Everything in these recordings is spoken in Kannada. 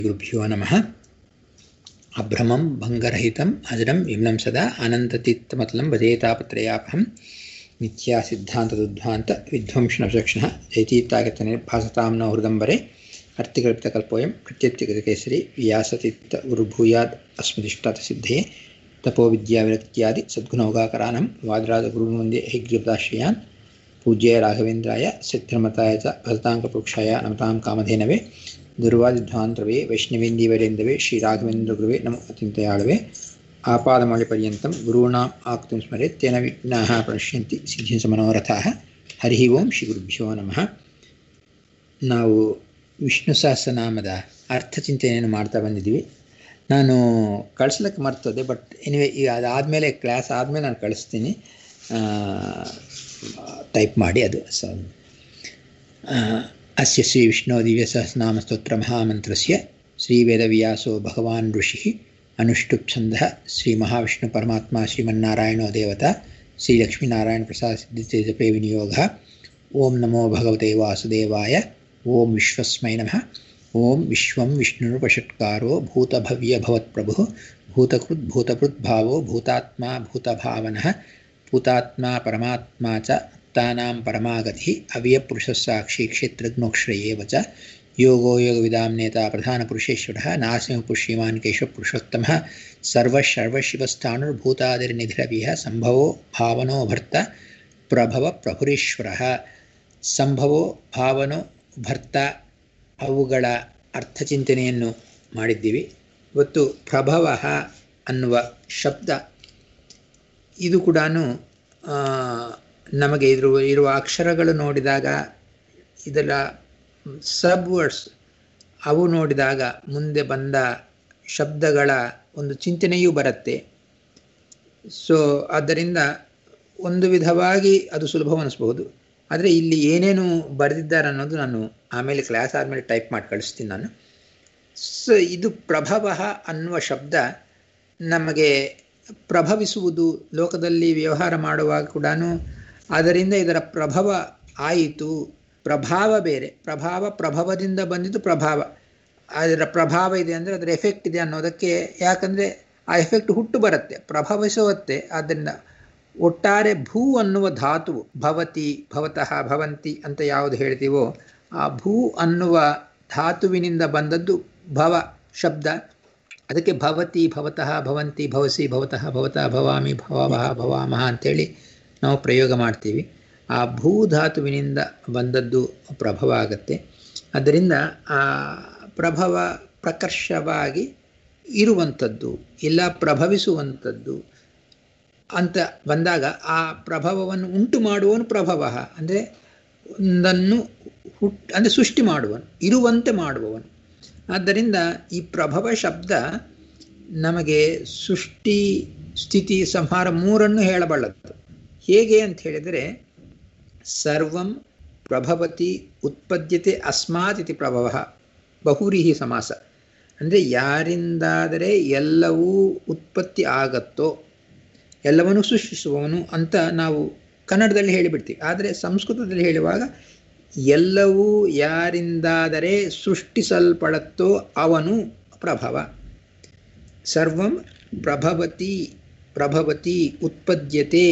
गुरुभ्यो नमः अभ्रमं भङ्गरहितम् अजडं विम्नं सदा अनन्ततीर्थमतलं भजेतापत्रयापहं नित्यासिद्धान्तदुद्ध्वान्त विध्वंसनविचक्षणः जयतीर्थागतनिर्भासतां न हृदम्बरे अर्तिकल्पितकल्पोऽयं प्रत्यत्यगतकेसरी व्यासतीर्थगुरुभूयाद् अस्मदिष्टातसिद्धये तपोविद्याविरक्त्यादि सद्गुणौगाकरानं वादराजगुरुवन्दे हैग्रीपदाश्रयान् पूज्याय राघवेन्द्राय सिद्धिर्मताय च भरताङ्कपुरुक्षाय नमतां कामधेनवे ದುರ್ವಾದಿಧ್ವಾಂತರವೇ ವೈಷ್ಣವೇಂದೀವರೇಂದವೇ ಶ್ರೀರಾಘವೇಂದ್ರಗುರುವೇ ನಮ ಅತ್ಯಂತಯಾಳವೇ ಆಪಾದಮೌಳಿಪರ್ಯಂతం ಗುರುಣಾಂ ಆಕ್ತುಂ ಸ್ಮರೆ ತೇನ ವಿಘ್ನಾಃ ಪ್ರಣಶ್ಯಂತಿ ಸಿದ್ಧಿಂಸ ಮನೋರಥಾಃ ಹರಿ ಓಂ ಶ್ರೀ ಗುರುಭ್ಯೋ ನಮಃ ನಾವು ವಿಷ್ಣು ಸಹಸ್ರನಾಮದ ಅರ್ಥಚಿಂತನೆಯನ್ನು ಮಾಡ್ತಾ ಬಂದಿದ್ದೀವಿ ನಾನು ಕಳಿಸ್ಲಿಕ್ಕೆ ಮರ್ತದೆ ಬಟ್ ಎನಿವೆ ಈಗ ಅದಾದಮೇಲೆ ಕ್ಲಾಸ್ ಆದಮೇಲೆ ನಾನು ಕಳಿಸ್ತೀನಿ ಟೈಪ್ ಮಾಡಿ ಅದು ಸ अस्य श्रीविष्णोदिव्यसहस्रनामस्तोत्रमहामन्त्रस्य श्रीवेदव्यासो भगवान् ऋषिः अनुष्टुप्छन्दः श्रीमहाविष्णुपरमात्मा श्रीमन्नारायणो देवता श्रीलक्ष्मीनारायणप्रसादसिद्धितेजपे विनियोगः ॐ नमो भगवते वासुदेवाय ॐ विश्वस्मै नमः ॐ विश्वं विष्णुरुपषट्कारो भूतभव्यभवत्प्रभुः भूतकृद्भूतकृद्भावो भूतात्मा भूतभावनः भूतात्मा परमात्मा च तानां परमागतिः अव्यपुरुषस्साक्षी क्षेत्रज्ञोक्षर एव च योगो योगविदां नेता प्रधानपुरुषेश्वरः नासिंहपुष्यमान् केशवपुरुषोत्तमः सर्वशर्वशिवस्थाणुर्भूतादिर्निधिरविः सम्भवो भावनो भर्त ಪ್ರಭವ ಪ್ರಭುರೀಶ್ವರ ಸಂಭವೋ ಭಾವನೋ ಭರ್ತ ಅವುಗಳ ಅರ್ಥಚಿಂತನೆಯನ್ನು ಮಾಡಿದ್ದೀವಿ ಇವತ್ತು ಪ್ರಭವ ಅನ್ನುವ ಶಬ್ದ ಇದು ಕೂಡ ನಮಗೆ ಇದ್ರ ಇರುವ ಅಕ್ಷರಗಳು ನೋಡಿದಾಗ ಇದರ ಸಬ್ ವರ್ಡ್ಸ್ ಅವು ನೋಡಿದಾಗ ಮುಂದೆ ಬಂದ ಶಬ್ದಗಳ ಒಂದು ಚಿಂತನೆಯೂ ಬರುತ್ತೆ ಸೊ ಆದ್ದರಿಂದ ಒಂದು ವಿಧವಾಗಿ ಅದು ಸುಲಭ ಅನ್ನಿಸ್ಬಹುದು ಆದರೆ ಇಲ್ಲಿ ಏನೇನು ಬರೆದಿದ್ದಾರೆ ಅನ್ನೋದು ನಾನು ಆಮೇಲೆ ಕ್ಲಾಸ್ ಆದಮೇಲೆ ಟೈಪ್ ಮಾಡಿ ಕಳಿಸ್ತೀನಿ ನಾನು ಸೊ ಇದು ಪ್ರಭವ ಅನ್ನುವ ಶಬ್ದ ನಮಗೆ ಪ್ರಭವಿಸುವುದು ಲೋಕದಲ್ಲಿ ವ್ಯವಹಾರ ಮಾಡುವಾಗ ಕೂಡ ಅದರಿಂದ ಇದರ ಪ್ರಭವ ಆಯಿತು ಪ್ರಭಾವ ಬೇರೆ ಪ್ರಭಾವ ಪ್ರಭವದಿಂದ ಬಂದಿದ್ದು ಪ್ರಭಾವ ಅದರ ಪ್ರಭಾವ ಇದೆ ಅಂದರೆ ಅದರ ಎಫೆಕ್ಟ್ ಇದೆ ಅನ್ನೋದಕ್ಕೆ ಯಾಕಂದರೆ ಆ ಎಫೆಕ್ಟ್ ಹುಟ್ಟು ಬರುತ್ತೆ ಪ್ರಭವಿಸುತ್ತೆ ಆದ್ದರಿಂದ ಒಟ್ಟಾರೆ ಭೂ ಅನ್ನುವ ಧಾತು ಭವತಿ ಭವತಃ ಭವಂತಿ ಅಂತ ಯಾವುದು ಹೇಳ್ತೀವೋ ಆ ಭೂ ಅನ್ನುವ ಧಾತುವಿನಿಂದ ಬಂದದ್ದು ಭವ ಶಬ್ದ ಅದಕ್ಕೆ ಭವತಿ ಭವತಃ ಭವಂತಿ ಭವಸಿ ಭವತಃ ಭವತಃ ಭವಾಮಿ ಭವವಹ ಭವಾಮಹ ಅಂಥೇಳಿ ನಾವು ಪ್ರಯೋಗ ಮಾಡ್ತೀವಿ ಆ ಭೂಧಾತುವಿನಿಂದ ಬಂದದ್ದು ಪ್ರಭವ ಆಗುತ್ತೆ ಆದ್ದರಿಂದ ಆ ಪ್ರಭವ ಪ್ರಕರ್ಷವಾಗಿ ಇರುವಂಥದ್ದು ಇಲ್ಲ ಪ್ರಭವಿಸುವಂಥದ್ದು ಅಂತ ಬಂದಾಗ ಆ ಪ್ರಭಾವವನ್ನು ಉಂಟು ಮಾಡುವವನು ಪ್ರಭವ ಅಂದರೆ ಒಂದನ್ನು ಹುಟ್ ಅಂದರೆ ಸೃಷ್ಟಿ ಮಾಡುವನು ಇರುವಂತೆ ಮಾಡುವವನು ಆದ್ದರಿಂದ ಈ ಪ್ರಭವ ಶಬ್ದ ನಮಗೆ ಸೃಷ್ಟಿ ಸ್ಥಿತಿ ಸಂಹಾರ ಮೂರನ್ನು ಹೇಳಬಲ್ಲದು ಹೇಗೆ ಅಂತ ಹೇಳಿದರೆ ಸರ್ವಂ ಪ್ರಭವತಿ ಉತ್ಪದ್ಯತೆ ಅಸ್ಮಾತ್ ಇತಿ ಪ್ರಭವ ಬಹುರಿಹಿ ಸಮಾಸ ಅಂದರೆ ಯಾರಿಂದಾದರೆ ಎಲ್ಲವೂ ಉತ್ಪತ್ತಿ ಆಗತ್ತೋ ಎಲ್ಲವನ್ನೂ ಸೃಷ್ಟಿಸುವವನು ಅಂತ ನಾವು ಕನ್ನಡದಲ್ಲಿ ಹೇಳಿಬಿಡ್ತೀವಿ ಆದರೆ ಸಂಸ್ಕೃತದಲ್ಲಿ ಹೇಳುವಾಗ ಎಲ್ಲವೂ ಯಾರಿಂದಾದರೆ ಸೃಷ್ಟಿಸಲ್ಪಡತ್ತೋ ಅವನು ಪ್ರಭವ ಸರ್ವಂ ಪ್ರಭವತಿ ಪ್ರಭವತಿ ಉತ್ಪದ್ಯತೆ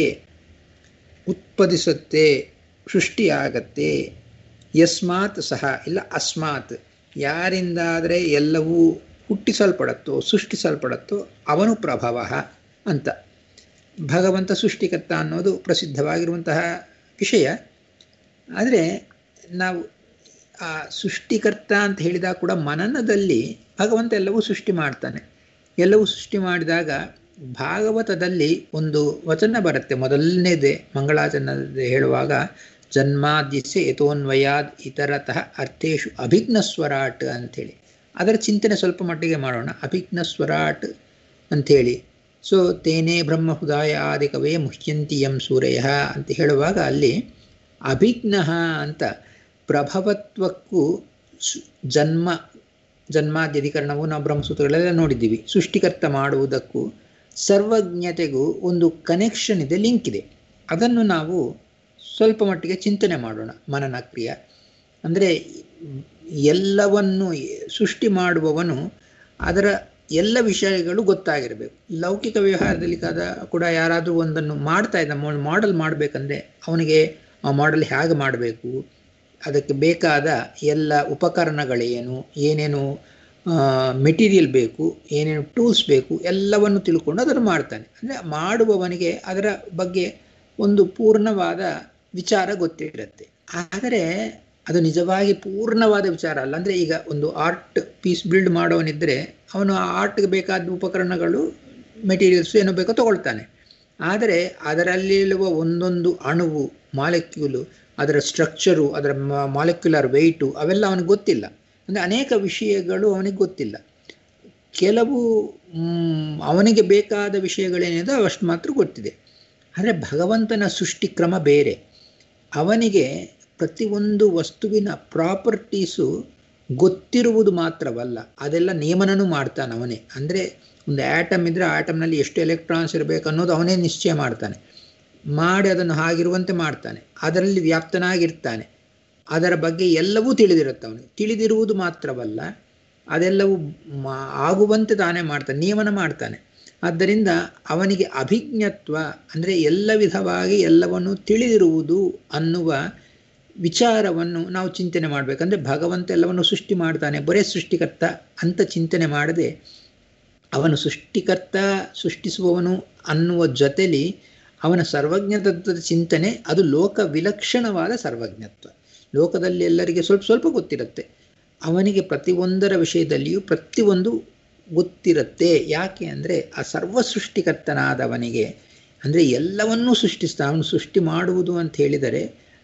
ಉತ್ಪದಿಸುತ್ತೆ ಸೃಷ್ಟಿಯಾಗತ್ತೆ ಯಸ್ಮಾತ್ ಸಹ ಇಲ್ಲ ಅಸ್ಮಾತ್ ಯಾರಿಂದಾದರೆ ಎಲ್ಲವೂ ಹುಟ್ಟಿಸಲ್ಪಡತ್ತೋ ಸೃಷ್ಟಿಸಲ್ಪಡತ್ತೋ ಅವನು ಪ್ರಭವ ಅಂತ ಭಗವಂತ ಸೃಷ್ಟಿಕರ್ತ ಅನ್ನೋದು ಪ್ರಸಿದ್ಧವಾಗಿರುವಂತಹ ವಿಷಯ ಆದರೆ ನಾವು ಆ ಸೃಷ್ಟಿಕರ್ತ ಅಂತ ಹೇಳಿದಾಗ ಕೂಡ ಮನನದಲ್ಲಿ ಭಗವಂತ ಎಲ್ಲವೂ ಸೃಷ್ಟಿ ಮಾಡ್ತಾನೆ ಎಲ್ಲವೂ ಸೃಷ್ಟಿ ಮಾಡಿದಾಗ ಭಾಗವತದಲ್ಲಿ ಒಂದು ವಚನ ಬರುತ್ತೆ ಮೊದಲನೇದೇ ಮಂಗಳಾಚರಣೆ ಹೇಳುವಾಗ ಜನ್ಮಾದ್ಯಸ್ಯ ಯಥೋನ್ವಯಾದ್ ಇತರತಃ ಅರ್ಥೇಶು ಅಭಿಜ್ಞ ಸ್ವರಾಟ್ ಅಂಥೇಳಿ ಅದರ ಚಿಂತನೆ ಸ್ವಲ್ಪ ಮಟ್ಟಿಗೆ ಮಾಡೋಣ ಅಭಿಜ್ಞ ಸ್ವರಾಟ್ ಅಂಥೇಳಿ ಸೊ ತೇನೇ ಬ್ರಹ್ಮ ಹೃದಯ ಆದಿಕವೇ ಮುಹ್ಯಂತಿ ಎಂ ಸೂರ್ಯ ಅಂತ ಹೇಳುವಾಗ ಅಲ್ಲಿ ಅಭಿಜ್ಞ ಅಂತ ಪ್ರಭವತ್ವಕ್ಕೂ ಜನ್ಮ ಜನ್ಮಾದ್ಯಧಿಕರಣವು ನಾವು ಬ್ರಹ್ಮಸೂತ್ರಗಳೆಲ್ಲ ನೋಡಿದ್ದೀವಿ ಸೃಷ್ಟಿಕರ್ತ ಮಾಡುವುದಕ್ಕೂ ಸರ್ವಜ್ಞತೆಗೂ ಒಂದು ಕನೆಕ್ಷನ್ ಇದೆ ಲಿಂಕ್ ಇದೆ ಅದನ್ನು ನಾವು ಸ್ವಲ್ಪ ಮಟ್ಟಿಗೆ ಚಿಂತನೆ ಮಾಡೋಣ ಮನನ ಕ್ರಿಯೆ ಅಂದರೆ ಎಲ್ಲವನ್ನು ಸೃಷ್ಟಿ ಮಾಡುವವನು ಅದರ ಎಲ್ಲ ವಿಷಯಗಳು ಗೊತ್ತಾಗಿರಬೇಕು ಲೌಕಿಕ ವ್ಯವಹಾರದಲ್ಲಿ ಕಾದ ಕೂಡ ಯಾರಾದರೂ ಒಂದನ್ನು ಮಾಡ್ತಾ ಇದ್ದ ಮಾಡೆಲ್ ಮಾಡಬೇಕಂದ್ರೆ ಅವನಿಗೆ ಆ ಮಾಡೆಲ್ ಹೇಗೆ ಮಾಡಬೇಕು ಅದಕ್ಕೆ ಬೇಕಾದ ಎಲ್ಲ ಉಪಕರಣಗಳೇನು ಏನೇನು ಮೆಟೀರಿಯಲ್ ಬೇಕು ಏನೇನು ಟೂಲ್ಸ್ ಬೇಕು ಎಲ್ಲವನ್ನು ತಿಳ್ಕೊಂಡು ಅದನ್ನು ಮಾಡ್ತಾನೆ ಅಂದರೆ ಮಾಡುವವನಿಗೆ ಅದರ ಬಗ್ಗೆ ಒಂದು ಪೂರ್ಣವಾದ ವಿಚಾರ ಗೊತ್ತಿರುತ್ತೆ ಆದರೆ ಅದು ನಿಜವಾಗಿ ಪೂರ್ಣವಾದ ವಿಚಾರ ಅಲ್ಲ ಅಂದರೆ ಈಗ ಒಂದು ಆರ್ಟ್ ಪೀಸ್ ಬಿಲ್ಡ್ ಮಾಡೋವನಿದ್ದರೆ ಅವನು ಆ ಆರ್ಟ್ಗೆ ಬೇಕಾದ ಉಪಕರಣಗಳು ಮೆಟೀರಿಯಲ್ಸ್ ಏನೋ ಬೇಕೋ ತಗೊಳ್ತಾನೆ ಆದರೆ ಅದರಲ್ಲಿರುವ ಒಂದೊಂದು ಅಣುವು ಮಾಲಿಕ್ಯೂಲು ಅದರ ಸ್ಟ್ರಕ್ಚರು ಅದರ ಮಾಲಿಕ್ಯುಲರ್ ವೆಯ್ಟು ಅವೆಲ್ಲ ಅವನಿಗೆ ಗೊತ್ತಿಲ್ಲ ಅಂದರೆ ಅನೇಕ ವಿಷಯಗಳು ಅವನಿಗೆ ಗೊತ್ತಿಲ್ಲ ಕೆಲವು ಅವನಿಗೆ ಬೇಕಾದ ವಿಷಯಗಳೇನಿದೆ ಅವಷ್ಟು ಮಾತ್ರ ಗೊತ್ತಿದೆ ಆದರೆ ಭಗವಂತನ ಸೃಷ್ಟಿ ಕ್ರಮ ಬೇರೆ ಅವನಿಗೆ ಪ್ರತಿಯೊಂದು ವಸ್ತುವಿನ ಪ್ರಾಪರ್ಟೀಸು ಗೊತ್ತಿರುವುದು ಮಾತ್ರವಲ್ಲ ಅದೆಲ್ಲ ನಿಯಮನೂ ಮಾಡ್ತಾನೆ ಅವನೇ ಅಂದರೆ ಒಂದು ಆ್ಯಟಮ್ ಇದ್ದರೆ ಆಟಮ್ನಲ್ಲಿ ಎಷ್ಟು ಎಲೆಕ್ಟ್ರಾನ್ಸ್ ಇರಬೇಕು ಅನ್ನೋದು ಅವನೇ ನಿಶ್ಚಯ ಮಾಡ್ತಾನೆ ಮಾಡಿ ಅದನ್ನು ಹಾಗಿರುವಂತೆ ಮಾಡ್ತಾನೆ ಅದರಲ್ಲಿ ವ್ಯಾಪ್ತನಾಗಿರ್ತಾನೆ ಅದರ ಬಗ್ಗೆ ಎಲ್ಲವೂ ತಿಳಿದಿರುತ್ತೆ ಅವನಿಗೆ ತಿಳಿದಿರುವುದು ಮಾತ್ರವಲ್ಲ ಅದೆಲ್ಲವೂ ಆಗುವಂತೆ ತಾನೇ ಮಾಡ್ತಾನೆ ನಿಯಮನ ಮಾಡ್ತಾನೆ ಆದ್ದರಿಂದ ಅವನಿಗೆ ಅಭಿಜ್ಞತ್ವ ಅಂದರೆ ಎಲ್ಲ ವಿಧವಾಗಿ ಎಲ್ಲವನ್ನು ತಿಳಿದಿರುವುದು ಅನ್ನುವ ವಿಚಾರವನ್ನು ನಾವು ಚಿಂತನೆ ಮಾಡಬೇಕಂದ್ರೆ ಭಗವಂತ ಎಲ್ಲವನ್ನು ಸೃಷ್ಟಿ ಮಾಡ್ತಾನೆ ಬರೇ ಸೃಷ್ಟಿಕರ್ತ ಅಂತ ಚಿಂತನೆ ಮಾಡದೆ ಅವನು ಸೃಷ್ಟಿಕರ್ತ ಸೃಷ್ಟಿಸುವವನು ಅನ್ನುವ ಜೊತೆಲಿ ಅವನ ಸರ್ವಜ್ಞತತ್ವದ ಚಿಂತನೆ ಅದು ಲೋಕ ವಿಲಕ್ಷಣವಾದ ಸರ್ವಜ್ಞತ್ವ ಲೋಕದಲ್ಲಿ ಎಲ್ಲರಿಗೆ ಸ್ವಲ್ಪ ಸ್ವಲ್ಪ ಗೊತ್ತಿರುತ್ತೆ ಅವನಿಗೆ ಪ್ರತಿಯೊಂದರ ವಿಷಯದಲ್ಲಿಯೂ ಪ್ರತಿಯೊಂದು ಗೊತ್ತಿರುತ್ತೆ ಯಾಕೆ ಅಂದರೆ ಆ ಸರ್ವ ಸೃಷ್ಟಿಕರ್ತನಾದವನಿಗೆ ಅಂದರೆ ಎಲ್ಲವನ್ನೂ ಸೃಷ್ಟಿಸ್ತಾ ಅವನು ಸೃಷ್ಟಿ ಮಾಡುವುದು ಅಂತ ಹೇಳಿದರೆ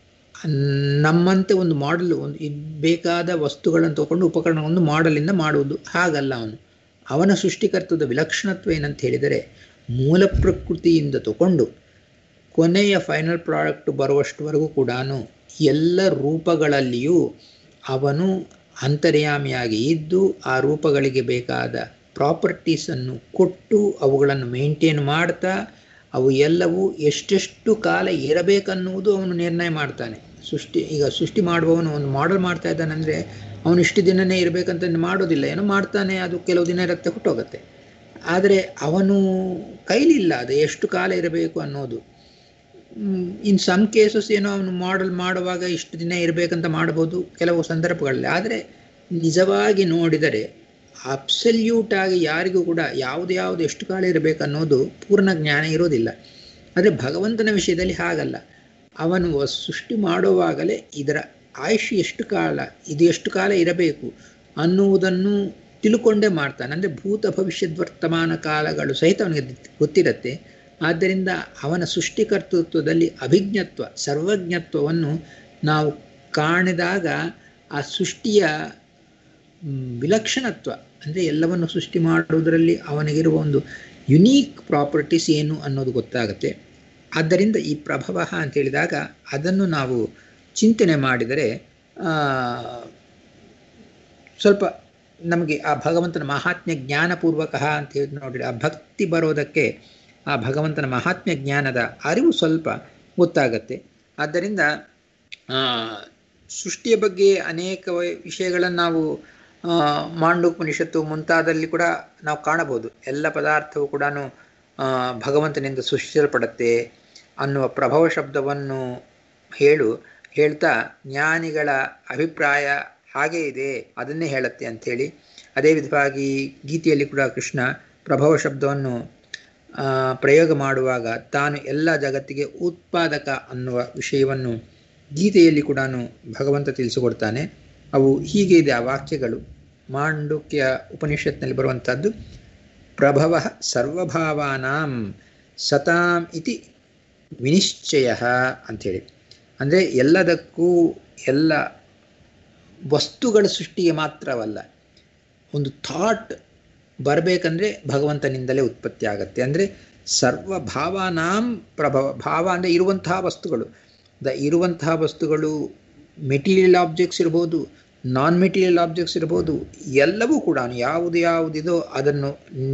ನಮ್ಮಂತೆ ಒಂದು ಮಾಡಲ್ ಒಂದು ಬೇಕಾದ ವಸ್ತುಗಳನ್ನು ತಗೊಂಡು ಉಪಕರಣವನ್ನು ಮಾಡಲಿಂದ ಮಾಡುವುದು ಹಾಗಲ್ಲ ಅವನು ಅವನ ಸೃಷ್ಟಿಕರ್ತದ ವಿಲಕ್ಷಣತ್ವ ಏನಂತ ಹೇಳಿದರೆ ಮೂಲ ಪ್ರಕೃತಿಯಿಂದ ತಗೊಂಡು ಕೊನೆಯ ಫೈನಲ್ ಪ್ರಾಡಕ್ಟ್ ಬರುವಷ್ಟವರೆಗೂ ಕೂಡ ಎಲ್ಲ ರೂಪಗಳಲ್ಲಿಯೂ ಅವನು ಅಂತರ್ಯಾಮಿಯಾಗಿ ಇದ್ದು ಆ ರೂಪಗಳಿಗೆ ಬೇಕಾದ ಪ್ರಾಪರ್ಟೀಸನ್ನು ಕೊಟ್ಟು ಅವುಗಳನ್ನು ಮೇಂಟೈನ್ ಮಾಡ್ತಾ ಅವು ಎಲ್ಲವೂ ಎಷ್ಟೆಷ್ಟು ಕಾಲ ಇರಬೇಕನ್ನುವುದು ಅವನು ನಿರ್ಣಯ ಮಾಡ್ತಾನೆ ಸೃಷ್ಟಿ ಈಗ ಸೃಷ್ಟಿ ಮಾಡುವವನು ಒಂದು ಮಾಡೆಲ್ ಮಾಡ್ತಾ ಇದ್ದಾನಂದರೆ ಅವನು ಇಷ್ಟು ದಿನನೇ ಇರಬೇಕಂತ ಮಾಡೋದಿಲ್ಲ ಏನೋ ಮಾಡ್ತಾನೆ ಅದು ಕೆಲವು ದಿನ ಇರುತ್ತೆ ಹುಟ್ಟೋಗುತ್ತೆ ಆದರೆ ಅವನು ಕೈಲಿಲ್ಲ ಅದು ಎಷ್ಟು ಕಾಲ ಇರಬೇಕು ಅನ್ನೋದು ಇನ್ ಸಮ್ ಕೇಸಸ್ ಏನೋ ಅವನು ಮಾಡೆಲ್ ಮಾಡುವಾಗ ಇಷ್ಟು ದಿನ ಇರಬೇಕಂತ ಮಾಡ್ಬೋದು ಕೆಲವು ಸಂದರ್ಭಗಳಲ್ಲಿ ಆದರೆ ನಿಜವಾಗಿ ನೋಡಿದರೆ ಅಬ್ಸಲ್ಯೂಟ್ ಆಗಿ ಯಾರಿಗೂ ಕೂಡ ಯಾವುದು ಯಾವುದು ಎಷ್ಟು ಕಾಲ ಇರಬೇಕು ಅನ್ನೋದು ಪೂರ್ಣ ಜ್ಞಾನ ಇರೋದಿಲ್ಲ ಆದರೆ ಭಗವಂತನ ವಿಷಯದಲ್ಲಿ ಹಾಗಲ್ಲ ಅವನು ಸೃಷ್ಟಿ ಮಾಡುವಾಗಲೇ ಇದರ ಆಯುಷ್ ಎಷ್ಟು ಕಾಲ ಇದು ಎಷ್ಟು ಕಾಲ ಇರಬೇಕು ಅನ್ನುವುದನ್ನು ತಿಳ್ಕೊಂಡೇ ಮಾಡ್ತಾನೆ ಅಂದರೆ ಭೂತ ಭವಿಷ್ಯದ ವರ್ತಮಾನ ಕಾಲಗಳು ಸಹಿತ ಅವನಿಗೆ ಗೊತ್ತಿರುತ್ತೆ ಆದ್ದರಿಂದ ಅವನ ಸೃಷ್ಟಿಕರ್ತೃತ್ವದಲ್ಲಿ ಅಭಿಜ್ಞತ್ವ ಸರ್ವಜ್ಞತ್ವವನ್ನು ನಾವು ಕಾಣಿದಾಗ ಆ ಸೃಷ್ಟಿಯ ವಿಲಕ್ಷಣತ್ವ ಅಂದರೆ ಎಲ್ಲವನ್ನು ಸೃಷ್ಟಿ ಮಾಡುವುದರಲ್ಲಿ ಅವನಿಗಿರುವ ಒಂದು ಯುನೀಕ್ ಪ್ರಾಪರ್ಟೀಸ್ ಏನು ಅನ್ನೋದು ಗೊತ್ತಾಗುತ್ತೆ ಆದ್ದರಿಂದ ಈ ಪ್ರಭವ ಅಂತ ಹೇಳಿದಾಗ ಅದನ್ನು ನಾವು ಚಿಂತನೆ ಮಾಡಿದರೆ ಸ್ವಲ್ಪ ನಮಗೆ ಆ ಭಗವಂತನ ಮಹಾತ್ಮ್ಯ ಜ್ಞಾನಪೂರ್ವಕ ಅಂತ ಹೇಳಿ ನೋಡಿ ಆ ಭಕ್ತಿ ಬರೋದಕ್ಕೆ ಆ ಭಗವಂತನ ಮಹಾತ್ಮ್ಯ ಜ್ಞಾನದ ಅರಿವು ಸ್ವಲ್ಪ ಗೊತ್ತಾಗತ್ತೆ ಆದ್ದರಿಂದ ಸೃಷ್ಟಿಯ ಬಗ್ಗೆ ಅನೇಕ ವಿಷಯಗಳನ್ನು ನಾವು ಮಾಂಡೂಪನಿಷತ್ತು ಮುಂತಾದಲ್ಲಿ ಕೂಡ ನಾವು ಕಾಣಬಹುದು ಎಲ್ಲ ಪದಾರ್ಥವು ಕೂಡ ಭಗವಂತನಿಂದ ಸೃಷ್ಟಿಸಲ್ಪಡುತ್ತೆ ಅನ್ನುವ ಪ್ರಭವ ಶಬ್ದವನ್ನು ಹೇಳು ಹೇಳ್ತಾ ಜ್ಞಾನಿಗಳ ಅಭಿಪ್ರಾಯ ಹಾಗೇ ಇದೆ ಅದನ್ನೇ ಹೇಳುತ್ತೆ ಅಂಥೇಳಿ ಅದೇ ವಿಧವಾಗಿ ಗೀತೆಯಲ್ಲಿ ಕೂಡ ಕೃಷ್ಣ ಪ್ರಭವ ಶಬ್ದವನ್ನು ಪ್ರಯೋಗ ಮಾಡುವಾಗ ತಾನು ಎಲ್ಲ ಜಗತ್ತಿಗೆ ಉತ್ಪಾದಕ ಅನ್ನುವ ವಿಷಯವನ್ನು ಗೀತೆಯಲ್ಲಿ ಕೂಡ ಭಗವಂತ ತಿಳಿಸಿಕೊಡ್ತಾನೆ ಅವು ಹೀಗೆ ಇದೆ ಆ ವಾಕ್ಯಗಳು ಮಾಂಡುಕ್ಯ ಉಪನಿಷತ್ನಲ್ಲಿ ಬರುವಂಥದ್ದು ಪ್ರಭವ ಸರ್ವಭಾವಾನಾಂ ಸತಾಂ ಇತಿ ವಿನಿಶ್ಚಯ ಅಂಥೇಳಿ ಅಂದರೆ ಎಲ್ಲದಕ್ಕೂ ಎಲ್ಲ ವಸ್ತುಗಳ ಸೃಷ್ಟಿಗೆ ಮಾತ್ರವಲ್ಲ ಒಂದು ಥಾಟ್ ಬರಬೇಕಂದ್ರೆ ಭಗವಂತನಿಂದಲೇ ಉತ್ಪತ್ತಿ ಆಗುತ್ತೆ ಅಂದರೆ ಸರ್ವಭಾವಾನಾಂ ಪ್ರಭವ ಭಾವ ಅಂದರೆ ಇರುವಂತಹ ವಸ್ತುಗಳು ದ ಇರುವಂತಹ ವಸ್ತುಗಳು ಮೆಟೀರಿಯಲ್ ಆಬ್ಜೆಕ್ಟ್ಸ್ ಇರ್ಬೋದು ನಾನ್ ಮೆಟೀರಿಯಲ್ ಆಬ್ಜೆಕ್ಟ್ಸ್ ಇರ್ಬೋದು ಎಲ್ಲವೂ ಕೂಡ ಯಾವುದು ಯಾವುದಿದೋ ಅದನ್ನು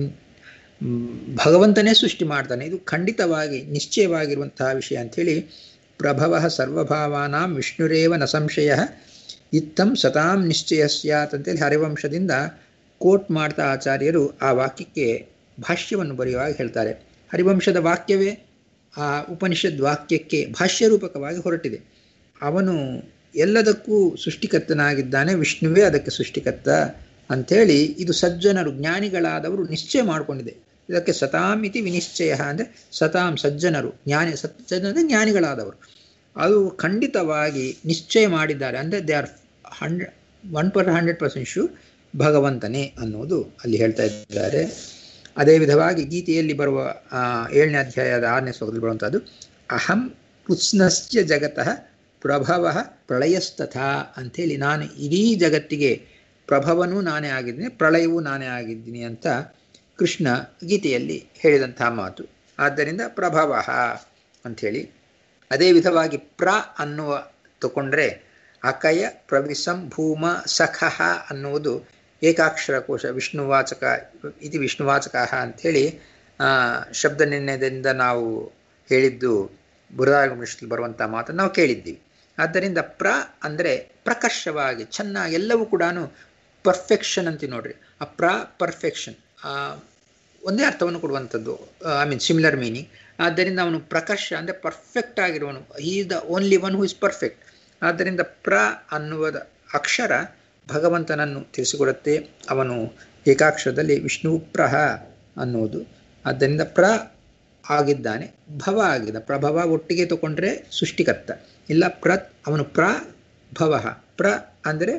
ಭಗವಂತನೇ ಸೃಷ್ಟಿ ಮಾಡ್ತಾನೆ ಇದು ಖಂಡಿತವಾಗಿ ನಿಶ್ಚಯವಾಗಿರುವಂತಹ ವಿಷಯ ಅಂಥೇಳಿ ಪ್ರಭವ ಸರ್ವಭಾವಾನಾಂ ವಿಷ್ಣುರೇವ ನ ಸಂಶಯ ಇತ್ತಂ ಸತಾಂ ನಿಶ್ಚಯ ಸ್ಯಾತ್ ಅಂತೇಳಿ ಹರಿವಂಶದಿಂದ ಕೋಟ್ ಮಾಡ್ತಾ ಆಚಾರ್ಯರು ಆ ವಾಕ್ಯಕ್ಕೆ ಭಾಷ್ಯವನ್ನು ಬರೆಯುವಾಗ ಹೇಳ್ತಾರೆ ಹರಿವಂಶದ ವಾಕ್ಯವೇ ಆ ಉಪನಿಷದ್ ವಾಕ್ಯಕ್ಕೆ ಭಾಷ್ಯರೂಪಕವಾಗಿ ಹೊರಟಿದೆ ಅವನು ಎಲ್ಲದಕ್ಕೂ ಸೃಷ್ಟಿಕರ್ತನಾಗಿದ್ದಾನೆ ವಿಷ್ಣುವೇ ಅದಕ್ಕೆ ಸೃಷ್ಟಿಕರ್ತ ಅಂಥೇಳಿ ಇದು ಸಜ್ಜನರು ಜ್ಞಾನಿಗಳಾದವರು ನಿಶ್ಚಯ ಮಾಡಿಕೊಂಡಿದೆ ಇದಕ್ಕೆ ಸತಾಮಿತಿ ವಿನಿಶ್ಚಯ ಅಂದರೆ ಸತಾಂ ಸಜ್ಜನರು ಜ್ಞಾನಿ ಸಜ್ಜನ ಜ್ಞಾನಿಗಳಾದವರು ಅದು ಖಂಡಿತವಾಗಿ ನಿಶ್ಚಯ ಮಾಡಿದ್ದಾರೆ ಅಂದರೆ they are hundred one per hundred percent sure ಭಗವಂತನೇ ಅನ್ನೋದು ಅಲ್ಲಿ ಹೇಳ್ತಾ ಇದ್ದಾರೆ ಅದೇ ವಿಧವಾಗಿ ಗೀತೆಯಲ್ಲಿ ಬರುವ ಏಳನೇ ಅಧ್ಯಾಯದ ಆರನೇ ಶ್ಲೋಕದಲ್ಲಿ ಬರುವಂಥದ್ದು ಅಹಂ ಕೃತ್ಸ್ನಸ್ಯ ಜಗತಃ ಪ್ರಭವ ಪ್ರಳಯಸ್ತಥಾ ಅಂಥೇಳಿ ನಾನು ಇಡೀ ಜಗತ್ತಿಗೆ ಪ್ರಭವನೂ ನಾನೇ ಆಗಿದ್ದೀನಿ ಪ್ರಳಯವೂ ನಾನೇ ಆಗಿದ್ದೀನಿ ಅಂತ ಕೃಷ್ಣ ಗೀತೆಯಲ್ಲಿ ಹೇಳಿದಂತಹ ಮಾತು ಆದ್ದರಿಂದ ಪ್ರಭವ ಅಂಥೇಳಿ ಅದೇ ವಿಧವಾಗಿ ಪ್ರ ಅನ್ನುವ ತಗೊಂಡ್ರೆ ಅಕಯ ಪ್ರವಿಸಂ ಭೂಮ ಸಖಃ ಅನ್ನುವುದು ಏಕಾಕ್ಷರ ಕೋಶ ವಿಷ್ಣುವಾಚಕ ಇದು ವಿಷ್ಣುವಾಚಕ ಅಂಥೇಳಿ ಶಬ್ದ ನಿರ್ಣಯದಿಂದ ನಾವು ಹೇಳಿದ್ದು ಬುರದಾಗಮಿಷದಲ್ಲಿ ಬರುವಂಥ ಮಾತನ್ನು ನಾವು ಕೇಳಿದ್ದೀವಿ ಆದ್ದರಿಂದ ಪ್ರ ಅಂದರೆ ಪ್ರಕರ್ಷವಾಗಿ ಚೆನ್ನಾಗಿ ಎಲ್ಲವೂ ಕೂಡ ಪರ್ಫೆಕ್ಷನ್ ಅಂತ ನೋಡ್ರಿ ಆ ಪ್ರ ಪರ್ಫೆಕ್ಷನ್ ಒಂದೇ ಅರ್ಥವನ್ನು ಕೊಡುವಂಥದ್ದು ಐ ಮೀನ್ ಸಿಮಿಲರ್ ಮೀನಿಂಗ್ ಆದ್ದರಿಂದ ಅವನು ಪ್ರಕರ್ಷ ಅಂದರೆ ಪರ್ಫೆಕ್ಟ್ ಆಗಿರುವನು ಈ the only one who is perfect ಆದ್ದರಿಂದ ಪ್ರ ಅನ್ನುವ ಅಕ್ಷರ ಭಗವಂತನನ್ನು ತಿಳಿಸಿಕೊಡುತ್ತೆ ಅವನು ಏಕಾಕ್ಷರದಲ್ಲಿ ವಿಷ್ಣು ಪ್ರಹ ಅನ್ನುವುದು ಆದ್ದರಿಂದ ಪ್ರ ಆಗಿದ್ದಾನೆ ಭವ ಆಗಿದೆ ಪ್ರಭವ ಒಟ್ಟಿಗೆ ತಗೊಂಡ್ರೆ ಸೃಷ್ಟಿಕರ್ತ ಇಲ್ಲ ಪ್ರ ಅವನು ಪ್ರ ಭವ ಪ್ರ ಅಂದರೆ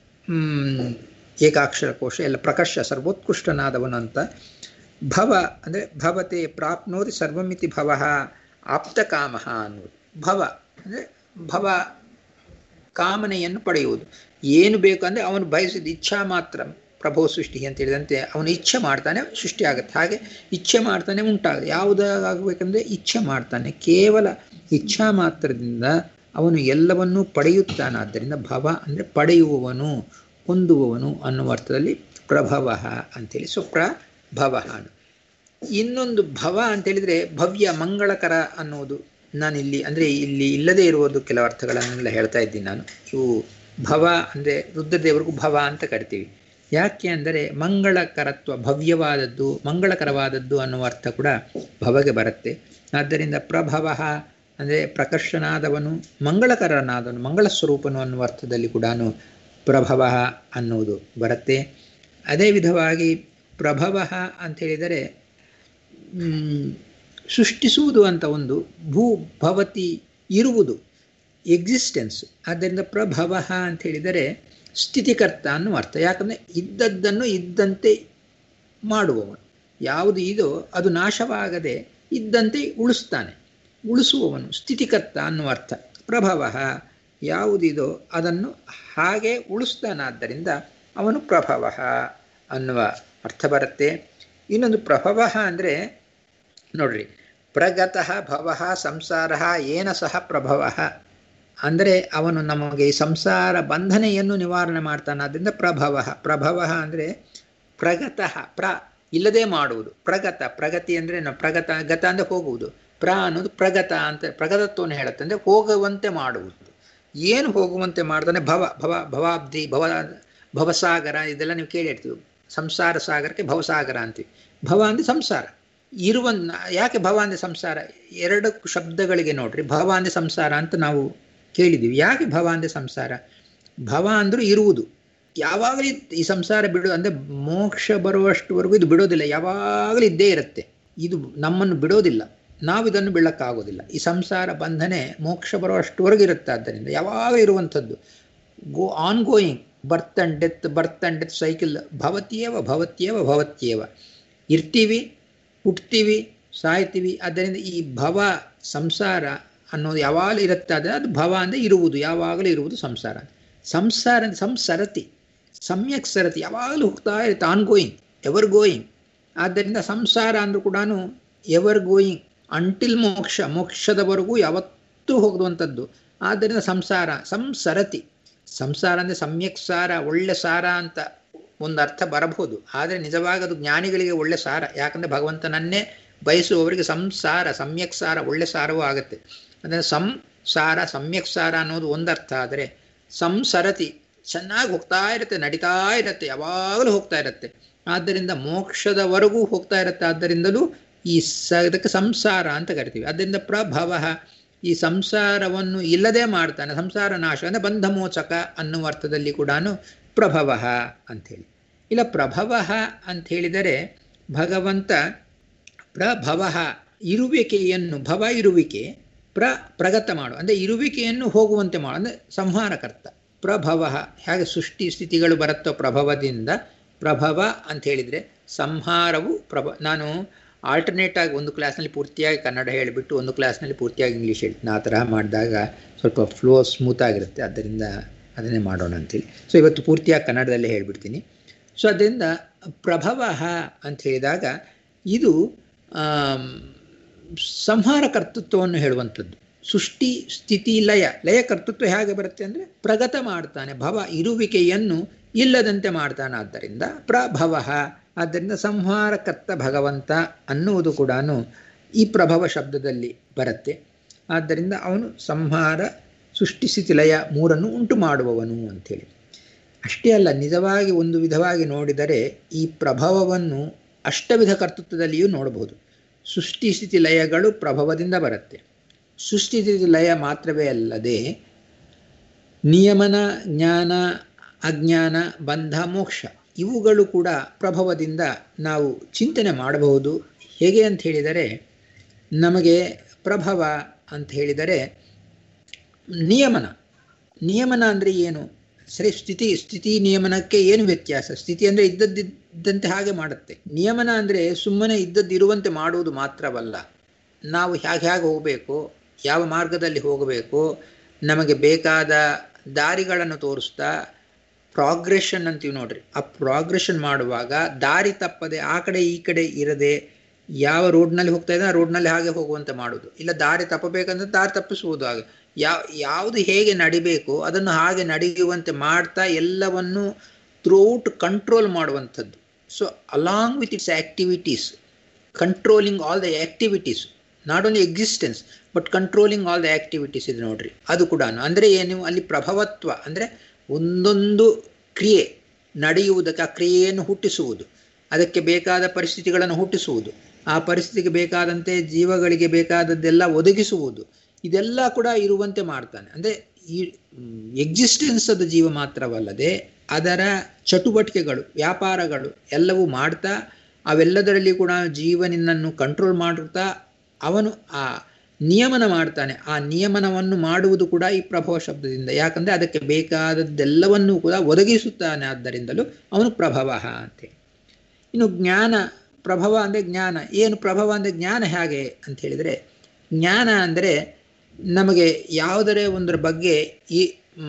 ಏಕಾಕ್ಷರ ಕೋಶ ಎಲ್ಲ ಪ್ರಕರ್ಷ ಸರ್ವೋತ್ಕೃಷ್ಟನಾದವನು ಅಂತ ಭವ ಅಂದರೆ ಭವತೆ ಪ್ರಾಪ್ನೋತಿ ಸರ್ವಮಿತಿ ಭವ ಆಪ್ತಕಾಮ ಅನ್ನೋದು ಭವ ಅಂದರೆ ಭವ ಕಾಮನೆಯನ್ನು ಪಡೆಯುವುದು ಏನು ಬೇಕು ಅಂದರೆ ಅವನು ಬಯಸಿದ ಇಚ್ಛಾ ಮಾತ್ರ ಪ್ರಭೋ ಸೃಷ್ಟಿ ಅಂತ ಹೇಳಿದಂತೆ ಅವನು ಇಚ್ಛೆ ಮಾಡ್ತಾನೆ ಸೃಷ್ಟಿ ಆಗುತ್ತೆ ಹಾಗೆ ಇಚ್ಛೆ ಮಾಡ್ತಾನೆ ಉಂಟಾಗುತ್ತೆ ಯಾವುದಾಗಬೇಕಂದ್ರೆ ಇಚ್ಛೆ ಮಾಡ್ತಾನೆ ಕೇವಲ ಇಚ್ಛಾ ಮಾತ್ರದಿಂದ ಅವನು ಎಲ್ಲವನ್ನೂ ಪಡೆಯುತ್ತಾನಾದ್ದರಿಂದ ಭವ ಅಂದರೆ ಪಡೆಯುವವನು ಹೊಂದುವವನು ಅನ್ನುವ ಅರ್ಥದಲ್ಲಿ ಪ್ರಭವ ಅಂತೇಳಿ ಸೊ ಪ್ರಭವ ಇನ್ನೊಂದು ಭವ ಅಂತೇಳಿದರೆ ಭವ್ಯ ಮಂಗಳಕರ ಅನ್ನುವುದು ನಾನಿಲ್ಲಿ ಅಂದರೆ ಇಲ್ಲಿ ಇಲ್ಲದೇ ಇರುವುದು ಕೆಲವು ಅರ್ಥಗಳನ್ನೆಲ್ಲ ಹೇಳ್ತಾ ಇದ್ದೀನಿ ನಾನು ಇವು ಭವ ಅಂದರೆ ರುದ್ರದೇವರಿಗೂ ಭವ ಅಂತ ಕರಿತೀವಿ ಯಾಕೆ ಅಂದರೆ ಮಂಗಳಕರತ್ವ ಭವ್ಯವಾದದ್ದು ಮಂಗಳಕರವಾದದ್ದು ಅನ್ನುವ ಅರ್ಥ ಕೂಡ ಭವಗೆ ಬರುತ್ತೆ ಆದ್ದರಿಂದ ಪ್ರಭವ ಅಂದರೆ ಪ್ರಕರ್ಷನಾದವನು ಮಂಗಳಕರನಾದವನು ಮಂಗಳ ಸ್ವರೂಪನು ಅನ್ನುವ ಅರ್ಥದಲ್ಲಿ ಕೂಡ ಪ್ರಭವ ಅನ್ನುವುದು ಬರುತ್ತೆ ಅದೇ ವಿಧವಾಗಿ ಪ್ರಭವ ಅಂತ ಹೇಳಿದರೆ ಸೃಷ್ಟಿಸುವುದು ಅಂತ ಒಂದು ಭೂ ಭವತಿ ಇರುವುದು ಎಕ್ಸಿಸ್ಟೆನ್ಸ್ ಆದ್ದರಿಂದ ಪ್ರಭವ ಅಂತ ಹೇಳಿದರೆ ಸ್ಥಿತಿಕರ್ತ ಅನ್ನುವ ಅರ್ಥ ಯಾಕಂದರೆ ಇದ್ದದ್ದನ್ನು ಇದ್ದಂತೆ ಮಾಡುವವನು ಯಾವುದು ಇದೋ ಅದು ನಾಶವಾಗದೆ ಇದ್ದಂತೆ ಉಳಿಸ್ತಾನೆ ಉಳಿಸುವವನು ಸ್ಥಿತಿಕರ್ತ ಅನ್ನುವ ಅರ್ಥ ಪ್ರಭವ ಯಾವುದಿದೋ ಅದನ್ನು ಹಾಗೆ ಉಳಿಸ್ತಾನಾದ್ದರಿಂದ ಅವನು ಪ್ರಭವ ಅನ್ನುವ ಅರ್ಥ ಬರುತ್ತೆ ಇನ್ನೊಂದು ಪ್ರಭವ ಅಂದರೆ ನೋಡ್ರಿ ಪ್ರಗತಃ ಭವ ಸಂಸಾರ ಏನ ಸಹ ಪ್ರಭವ ಅಂದರೆ ಅವನು ನಮಗೆ ಈ ಸಂಸಾರ ಬಂಧನೆಯನ್ನು ನಿವಾರಣೆ ಮಾಡ್ತಾನೆ ಆದ್ದರಿಂದ ಪ್ರಭವ ಪ್ರಭವ ಅಂದರೆ ಪ್ರಗತಃ ಪ್ರ ಇಲ್ಲದೆ ಮಾಡುವುದು ಪ್ರಗತ ಪ್ರಗತಿ ಅಂದರೆ ನಾವು ಪ್ರಗತ ಗತ ಅಂದರೆ ಹೋಗುವುದು ಪ್ರ ಅನ್ನೋದು ಪ್ರಗತ ಅಂತ ಪ್ರಗತತ್ವವನ್ನು ಹೇಳುತ್ತೆ ಅಂದರೆ ಹೋಗುವಂತೆ ಮಾಡುವುದು ಏನು ಹೋಗುವಂತೆ ಮಾಡ್ತಾನೆ ಭವ ಭವ ಭವಾಬ್ಧಿ ಭವ ಭವಸಾಗರ ಇದೆಲ್ಲ ನೀವು ಕೇಳಿರ್ತೀವಿ ಸಂಸಾರ ಸಾಗರಕ್ಕೆ ಭವಸಾಗರ ಅಂತೀವಿ ಭವ ಅಂದರೆ ಸಂಸಾರ ಇರುವ ಯಾಕೆ ಭವ ಅಂದರೆ ಸಂಸಾರ ಎರಡು ಶಬ್ದಗಳಿಗೆ ನೋಡ್ರಿ ಭವ ಅಂದರೆ ಸಂಸಾರ ಅಂತ ನಾವು ಕೇಳಿದ್ದೀವಿ ಯಾಕೆ ಭವ ಅಂದರೆ ಸಂಸಾರ ಭವ ಅಂದರೂ ಇರುವುದು ಯಾವಾಗಲೂ ಈ ಸಂಸಾರ ಬಿಡು ಅಂದರೆ ಮೋಕ್ಷ ಬರುವಷ್ಟುವರೆಗೂ ಇದು ಬಿಡೋದಿಲ್ಲ ಯಾವಾಗಲೂ ಇದ್ದೇ ಇರುತ್ತೆ ಇದು ನಮ್ಮನ್ನು ಬಿಡೋದಿಲ್ಲ ನಾವು ಇದನ್ನು ಬಿಡೋಕ್ಕಾಗೋದಿಲ್ಲ ಈ ಸಂಸಾರ ಬಂಧನೆ ಮೋಕ್ಷ ಬರುವಷ್ಟುವರೆಗೂ ಇರುತ್ತೆ ಆದ್ದರಿಂದ ಯಾವಾಗ ಇರುವಂಥದ್ದು go on going birth and death birth and death cycle ಭವತ್ಯೇವ ಭವತ್ಯೇವ ಭವತ್ಯೇವ ಇರ್ತೀವಿ ಹುಟ್ತೀವಿ ಸಾಯ್ತೀವಿ ಆದ್ದರಿಂದ ಈ ಭವ ಸಂಸಾರ ಅನ್ನೋದು ಯಾವಾಗಲೂ ಇರುತ್ತೆ ಆದರೆ ಅದು ಭವ ಅಂದರೆ ಇರುವುದು ಯಾವಾಗಲೂ ಇರುವುದು ಸಂಸಾರ ಸಂಸಾರ ಸಂಸರತಿ ಸಮ್ಯಕ್ ಸರತಿ ಯಾವಾಗಲೂ ಹೋಗ್ತಾ ಇರುತ್ತೆ ಆನ್ ಗೋಯಿಂಗ್ ಎವರ್ ಗೋಯಿಂಗ್ ಆದ್ದರಿಂದ ಸಂಸಾರ ಅಂದರೂ ಕೂಡ ಎವರ್ ಗೋಯಿಂಗ್ ಅಂಟಿಲ್ ಮೋಕ್ಷ ಮೋಕ್ಷದವರೆಗೂ ಯಾವತ್ತೂ ಹೋಗುವಂಥದ್ದು ಆದ್ದರಿಂದ ಸಂಸಾರ ಸಂಸರತಿ ಸಂಸಾರ ಅಂದರೆ ಸಮ್ಯಕ್ ಸಾರ ಒಳ್ಳೆ ಸಾರ ಅಂತ ಒಂದು ಅರ್ಥ ಬರಬಹುದು ಆದರೆ ನಿಜವಾಗಿ ಅದು ಜ್ಞಾನಿಗಳಿಗೆ ಒಳ್ಳೆ ಸಾರ ಯಾಕಂದರೆ ಭಗವಂತನನ್ನೇ ಬಯಸುವವರಿಗೆ ಸಂಸಾರ ಸಮ್ಯಕ್ ಸಾರ ಒಳ್ಳೆ ಸಾರವೂ ಆಗುತ್ತೆ ಅಂದರೆ ಸಂಸಾರ ಸಮ್ಯಕ್ ಸಾರ ಅನ್ನೋದು ಒಂದರ್ಥ ಆದರೆ ಸಂಸರತಿ ಚೆನ್ನಾಗಿ ಹೋಗ್ತಾ ಇರುತ್ತೆ ನಡೀತಾ ಇರುತ್ತೆ ಯಾವಾಗಲೂ ಹೋಗ್ತಾ ಇರುತ್ತೆ ಆದ್ದರಿಂದ ಮೋಕ್ಷದವರೆಗೂ ಹೋಗ್ತಾ ಇರುತ್ತೆ ಆದ್ದರಿಂದಲೂ ಈ ಸ ಇದಕ್ಕೆ ಸಂಸಾರ ಅಂತ ಕರಿತೀವಿ ಆದ್ದರಿಂದ ಪ್ರಭವ ಈ ಸಂಸಾರವನ್ನು ಇಲ್ಲದೆ ಮಾಡ್ತಾನೆ ಸಂಸಾರ ನಾಶ ಅಂದರೆ ಬಂಧಮೋಚಕ ಅನ್ನುವ ಅರ್ಥದಲ್ಲಿ ಕೂಡ ಪ್ರಭವ ಅಂಥೇಳಿ ಇಲ್ಲ ಪ್ರಭವ ಅಂತ ಹೇಳಿದರೆ ಭಗವಂತ ಪ್ರಭವ ಇರುವಿಕೆಯನ್ನು ಭವ ಇರುವಿಕೆ ಪ್ರ ಪ್ರಗತ ಮಾಡು ಅಂದರೆ ಇರುವಿಕೆಯನ್ನು ಹೋಗುವಂತೆ ಮಾಡು ಅಂದರೆ ಸಂಹಾರಕರ್ತ ಪ್ರಭವ ಹೇಗೆ ಸೃಷ್ಟಿ ಸ್ಥಿತಿಗಳು ಬರುತ್ತೋ ಪ್ರಭವದಿಂದ ಪ್ರಭವ ಅಂತ ಹೇಳಿದರೆ ಸಂಹಾರವು ಪ್ರಭ ನಾನು ಆಲ್ಟರ್ನೇಟ್ ಆಗಿ ಒಂದು ಕ್ಲಾಸ್ನಲ್ಲಿ ಪೂರ್ತಿಯಾಗಿ ಕನ್ನಡ ಹೇಳಿಬಿಟ್ಟು ಒಂದು ಕ್ಲಾಸ್ನಲ್ಲಿ ಪೂರ್ತಿಯಾಗಿ ಇಂಗ್ಲೀಷ್ ಹೇಳ್ತೀನಿ ಆ ತರಹ ಮಾಡಿದಾಗ ಸ್ವಲ್ಪ ಫ್ಲೋ ಸ್ಮೂತ್ ಆಗಿರುತ್ತೆ ಆದ್ದರಿಂದ ಅದನ್ನೇ ಮಾಡೋಣ ಅಂತೇಳಿ ಸೊ ಇವತ್ತು ಪೂರ್ತಿಯಾಗಿ ಕನ್ನಡದಲ್ಲೇ ಹೇಳಿಬಿಡ್ತೀನಿ ಸೊ ಅದರಿಂದ ಪ್ರಭವ ಅಂತ ಹೇಳಿದಾಗ ಇದು ಸಂಹಾರ ಕರ್ತೃತ್ವವನ್ನು ಹೇಳುವಂಥದ್ದು ಸೃಷ್ಟಿ ಸ್ಥಿತಿ ಲಯ ಲಯ ಕರ್ತೃತ್ವ ಹೇಗೆ ಬರುತ್ತೆ ಅಂದರೆ ಪ್ರಗತ ಮಾಡ್ತಾನೆ ಭವ ಇರುವಿಕೆಯನ್ನು ಇಲ್ಲದಂತೆ ಮಾಡ್ತಾನೆ ಆದ್ದರಿಂದ ಪ್ರಭವ ಆದ್ದರಿಂದ ಸಂಹಾರಕರ್ತ ಭಗವಂತ ಅನ್ನುವುದು ಕೂಡ ಈ ಪ್ರಭವ ಶಬ್ದದಲ್ಲಿ ಬರುತ್ತೆ ಆದ್ದರಿಂದ ಅವನು ಸಂಹಾರ ಸೃಷ್ಟಿ ಸ್ಥಿತಿ ಲಯ ಮೂರನ್ನು ಉಂಟು ಮಾಡುವವನು ಅಂಥೇಳಿ ಅಷ್ಟೇ ಅಲ್ಲ ನಿಜವಾಗಿ ಒಂದು ವಿಧವಾಗಿ ನೋಡಿದರೆ ಈ ಪ್ರಭವವನ್ನು ಅಷ್ಟವಿಧ ಕರ್ತೃತ್ವದಲ್ಲಿಯೂ ನೋಡಬಹುದು ಸೃಷ್ಟಿ ಸ್ಥಿತಿ ಲಯಗಳು ಪ್ರಭವದಿಂದ ಬರುತ್ತೆ ಸೃಷ್ಟಿ ಸ್ಥಿತಿ ಲಯ ಮಾತ್ರವೇ ಅಲ್ಲದೆ ನಿಯಮನ ಜ್ಞಾನ ಅಜ್ಞಾನ ಬಂಧ ಮೋಕ್ಷ ಇವುಗಳು ಕೂಡ ಪ್ರಭವದಿಂದ ನಾವು ಚಿಂತನೆ ಮಾಡಬಹುದು ಹೇಗೆ ಅಂತ ಹೇಳಿದರೆ ನಮಗೆ ಪ್ರಭವ ಅಂತ ಹೇಳಿದರೆ ನಿಯಮನ ನಿಯಮನ ಅಂದರೆ ಏನು ಸರಿ ಸ್ಥಿತಿ ಸ್ಥಿತಿ ನಿಯಮನಕ್ಕೆ ಏನು ವ್ಯತ್ಯಾಸ ಸ್ಥಿತಿ ಅಂದರೆ ಇದ್ದದ್ದಿದ್ದಂತೆ ಹಾಗೆ ಮಾಡುತ್ತೆ ನಿಯಮನ ಅಂದರೆ ಸುಮ್ಮನೆ ಇದ್ದದ್ದು ಇರುವಂತೆ ಮಾಡುವುದು ಮಾತ್ರವಲ್ಲ ನಾವು ಹೇಗೆ ಹೇಗೆ ಹೋಗಬೇಕು ಯಾವ ಮಾರ್ಗದಲ್ಲಿ ಹೋಗಬೇಕು ನಮಗೆ ಬೇಕಾದ ದಾರಿಗಳನ್ನು ತೋರಿಸ್ತಾ ಪ್ರಾಗ್ರೆಷನ್ ಅಂತೀವಿ ನೋಡ್ರಿ ಆ ಪ್ರಾಗ್ರೆಷನ್ ಮಾಡುವಾಗ ದಾರಿ ತಪ್ಪದೆ ಆ ಕಡೆ ಈ ಕಡೆ ಇರದೆ ಯಾವ ರೋಡ್ನಲ್ಲಿ ಹೋಗ್ತಾ ಇದ್ದ ಆ ರೋಡ್ನಲ್ಲಿ ಹಾಗೆ ಹೋಗುವಂತೆ ಮಾಡೋದು ಇಲ್ಲ ದಾರಿ ತಪ್ಪಬೇಕಂದ್ರೆ ದಾರಿ ತಪ್ಪಿಸ್ಬೋದು ಹಾಗೆ ಯಾವ ಯಾವುದು ಹೇಗೆ ನಡಿಬೇಕು ಅದನ್ನು ಹಾಗೆ ನಡೆಯುವಂತೆ ಮಾಡ್ತಾ ಎಲ್ಲವನ್ನು ಥ್ರೂಔಟ್ ಕಂಟ್ರೋಲ್ ಮಾಡುವಂಥದ್ದು so along with its activities controlling all the activities not only existence but controlling all the activities ಇದೆ ನೋಡ್ರಿ ಅದು ಕೂಡ ಅಂದರೆ ಏನು ಅಲ್ಲಿ ಪ್ರಭವತ್ವ ಅಂದರೆ ಒಂದೊಂದು ಕ್ರಿಯೆ ನಡೆಯುವುದಕ್ಕೆ ಆ ಕ್ರಿಯೆಯನ್ನು ಹುಟ್ಟಿಸುವುದು ಅದಕ್ಕೆ ಬೇಕಾದ ಪರಿಸ್ಥಿತಿಗಳನ್ನು ಹುಟ್ಟಿಸುವುದು ಆ ಪರಿಸ್ಥಿತಿಗೆ ಬೇಕಾದಂತೆ ಜೀವಗಳಿಗೆ ಬೇಕಾದದ್ದೆಲ್ಲ ಒದಗಿಸುವುದು ಇದೆಲ್ಲ ಕೂಡ ಇರುವಂತೆ ಮಾಡ್ತಾನೆ ಅಂದರೆ ಈ ಎಕ್ಸಿಸ್ಟೆನ್ಸ್ ಆದ ಜೀವ ಮಾತ್ರವಲ್ಲದೆ ಅದರ ಚಟುವಟಿಕೆಗಳು ವ್ಯಾಪಾರಗಳು ಎಲ್ಲವೂ ಮಾಡ್ತಾ ಅವೆಲ್ಲದರಲ್ಲಿ ಕೂಡ ಜೀವನಿನನ್ನು ಕಂಟ್ರೋಲ್ ಮಾಡುತ್ತಾ ಅವನು ಆ ನಿಯಮನ ಮಾಡ್ತಾನೆ ಆ ನಿಯಮನವನ್ನು ಮಾಡುವುದು ಕೂಡ ಈ ಪ್ರಭವ ಶಬ್ದದಿಂದ ಯಾಕಂದರೆ ಅದಕ್ಕೆ ಬೇಕಾದದ್ದೆಲ್ಲವನ್ನೂ ಕೂಡ ಒದಗಿಸುತ್ತಾನೆ ಆದ್ದರಿಂದಲೂ ಅವನು ಪ್ರಭವ ಅಂತೇಳಿ ಇನ್ನು ಜ್ಞಾನ ಪ್ರಭವ ಅಂದರೆ ಜ್ಞಾನ ಏನು ಪ್ರಭವ ಅಂದರೆ ಜ್ಞಾನ ಹೇಗೆ ಅಂತ ಹೇಳಿದರೆ ಜ್ಞಾನ ಅಂದರೆ ನಮಗೆ ಯಾವುದರೇ ಒಂದರ ಬಗ್ಗೆ ಈ